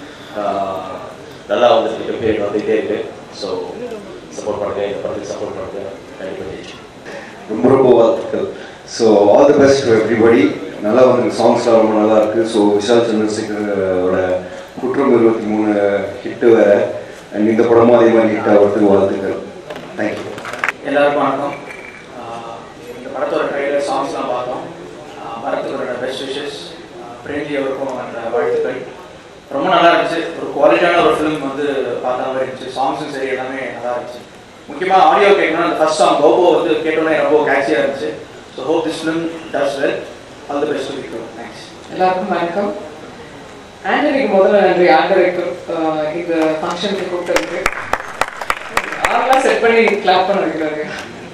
நல்லா வந்து மிகப்பெரிய வந்துகிட்டே இருக்கு ஸோ சப்போர்ட் பண்ணுங்க இந்த படத்துக்கு சப்போர்ட் பண்ணுங்க கண்டிப்பாக ஜெயிச்சு ரொம்ப ரொம்ப வாழ்த்துக்கள் so all the best to everybody நல்லா வந்து சாங்ஸ்லாம் ரொம்ப நல்லா இருக்கு ஸோ விஷால் சந்திரசேகரோட குற்றம் இருபத்தி மூணு ஹிட்டு வேற அண்ட் இந்த படமும் அதே மாதிரி ஹிட் ஆகிறதுக்கு வாழ்த்துக்கள் தேங்க்யூ எல்லாருக்கும் வணக்கம் ஆஹ் இந்த படத்தோட ட்ரைலர் சாங்ஸ்லாம் பார்த்தோம் ஆஹ் பரத்துக்கோட பெஸ்ட் விஷஸ் பிரேம்ஜி அவருக்கும் அந்த வாழ்த்துக்கள் ரொம்ப நல்லா இருந்துச்சு ஒரு குவாலிட்டியான ஒரு ஃபிலிம் வந்து பார்த்த மாதிரி இருந்துச்சு சாங்ஸும் சரி எல்லாமே நல்லா இருந்துச்சு முக்கியமாக ஆடியோ கேட்கணும்னா அந்த ஃபர்ஸ்ட் சாங் கோபோ வந்து கேட்டோன்னே ரொம்ப கேட்சியாக இருந்துச்சு so hope this film does well all the best to thanks எல்லாருக்கும் வணக்கம் ஆண்டனிக்கு முதல்ல நன்றி ஆர்ட் டைரக்டர் இந்த ஃபங்க்ஷனுக்கு கூப்பிட்டதுக்கு ஆர்லாம் செட் பண்ணி கிளாப் பண்ண வைக்கிறாரு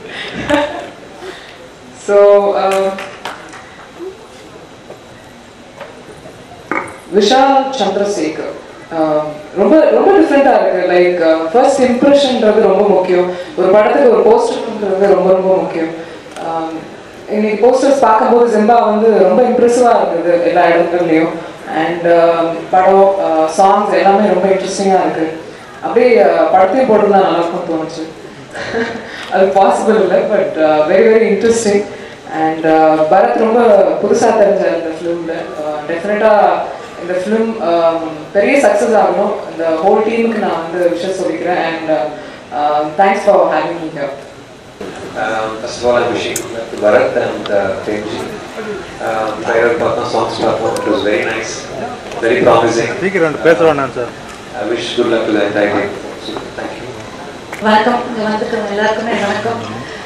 ஸோ விஷால் சந்திரசேகர் ஆஹ் ரொம்ப ரொம்ப டிஃப்ரெண்ட்டாக இருக்கு லைக் ஃபர்ஸ்ட் இம்ப்ரெஷன்ன்றது ரொம்ப முக்கியம் ஒரு படத்துக்கு ஒரு போஸ்டர்ன்றது ரொம்ப ரொம்ப முக்கியம் ஆஹ் இன்னைக்கு போஸ்டர்ஸ் பார்க்கும்போது ஜிம்பா வந்து ரொம்ப இம்ப்ரெசிவாக இருந்தது எல்லா இடத்துலையும் அண்ட் படம் சாங்ஸ் எல்லாமே ரொம்ப இன்ட்ரெஸ்டிங்காக இருக்கு அப்படியே அஹ், படத்தையும் போட்டிருந்தா நல்லா இருக்கும்னு தோணுச்சு அது பாசிபிள் இல்லை but very very interesting and Bharat ரொம்ப புதுசாக தெரிஞ்சார் இந்த ஃபிலிமில் டெஃபினட்டாக இந்த ஃபிலிம் பெரிய சக்ஸஸ் ஆகணும் இந்த ஹோல் டீமுக்கு நான் வந்து விஷயம் சொல்லிக்கிறேன் and thanks for having me here Um, first of all, I'm wishing to Bharat and uh, Premji. Um, trailer partner songs platform, it was very nice, very promising. பேசுறோம் sir I wish good luck to the entire team. So, thank you. வணக்கம் இங்கே வந்துருக்க எல்லாருக்குமே வணக்கம்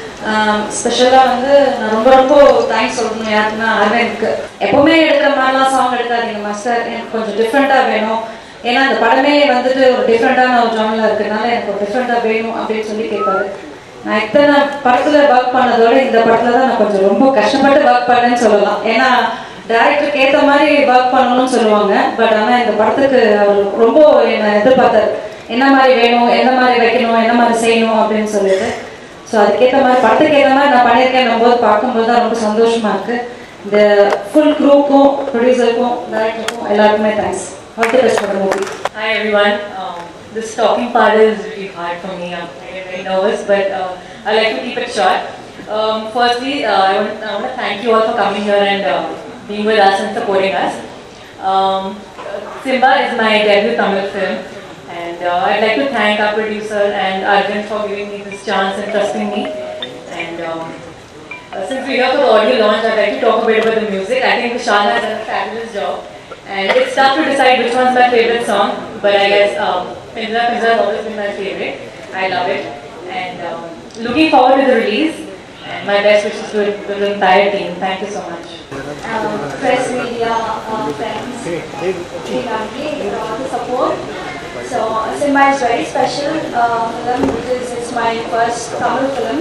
ஸ்பெஷலாக வந்து நான் ரொம்ப ரொம்ப தேங்க்ஸ் சொல்லணும் யாருக்குன்னா அரவிந்த்க்கு எப்பவுமே எடுக்கிற மாதிரிலாம் சாங் எடுக்காதீங்க மாஸ்டர் எனக்கு கொஞ்சம் டிஃப்ரெண்ட்டாக வேணும் ஏன்னா இந்த படமே வந்துட்டு ஒரு டிஃப்ரெண்ட்டான ஒரு ஜானில் இருக்கிறதுனால எனக்கு ஒரு டிஃப்ரெண்ட்டாக வேணும் அப்படின்னு சொல்லி கேட்பாரு நான் இத்தனை படத்தில் ஒர்க் பண்ணதோட இந்த படத்தில் தான் நான் கொஞ்சம் ரொம்ப கஷ்டப்பட்டு ஒர்க் பண்ணேன்னு சொல்லலாம் ஏன்னா டேரக்டருக்கு ஏற்ற மாதிரி ஒர்க் பண்ணணும்னு சொல்லுவாங்க பட் ஆனால் இந்த படத்துக்கு அவர் ரொம்ப என்னை எதிர்பார்த்தாரு என்ன மாதிரி வேணும் என்ன மாதிரி வைக்கணும் என்ன மாதிரி செய்யணும் அப்படின்னு சொல்லிட்டு ஸோ அதுக்கேற்ற மாதிரி படத்துக்கு ஏற்ற மாதிரி நான் பண்ணியிருக்கேன் போது பார்க்கும்போது தான் ரொம்ப சந்தோஷமா இருக்கு இந்த ஃபுல் குரூப்புக்கும் ப்ரொடியூசருக்கும் டேரக்டருக்கும் எல்லாருக்குமே thanks all the best for movie Hi everyone. Um, this talking part is really hard for me. I'm very, very nervous, but uh, I like to keep it short. Um, firstly, uh, I, want, I want to thank you all for coming here and uh, being with us and supporting us. Um, Simba is my debut Tamil film, and uh, I'd like to thank our producer and Arjun for giving me this chance and trusting me. And um, uh, since we're here for the audio launch, I'd like to talk a bit about the music. I think Vishal has done a fabulous job. And it's tough to decide which one's my favorite song, but I guess um, Pinza Pinza has always been my favorite. I love it. And um, looking forward to the release. And my best wishes to, to the entire team. Thank you so much. um, press media uh, friends, the family, uh, the support. So Simba is very special uh, film because it's my first Tamil film.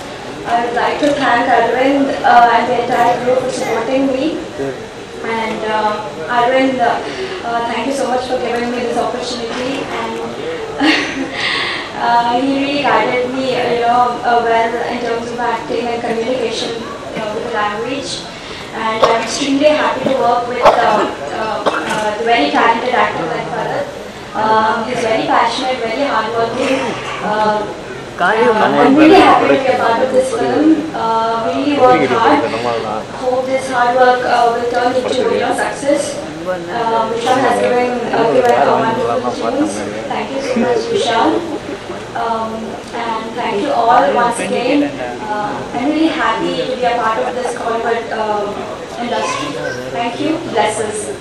I would like to thank Arvind uh, and the entire group for supporting me. And uh, Arvind, uh, uh, thank you so much for giving me this opportunity. And uh, he really guided me, uh, you know, uh, well in terms of acting and communication uh, with the language. And I'm extremely happy to work with uh, uh, uh, the very talented actor like Bharat. Um, he's very passionate, very hardworking. Uh, I'm really happy to be a part of this film. Uh, we really worked hard. Hope this hard work uh, will turn into you know success. Uh, Vishal has given uh, given a wonderful tunes. Thank you so much, Vishal. Um, and thank you all once again. Uh, I'm really happy to be a part of this corporate um, industry. Thank you. Bless us.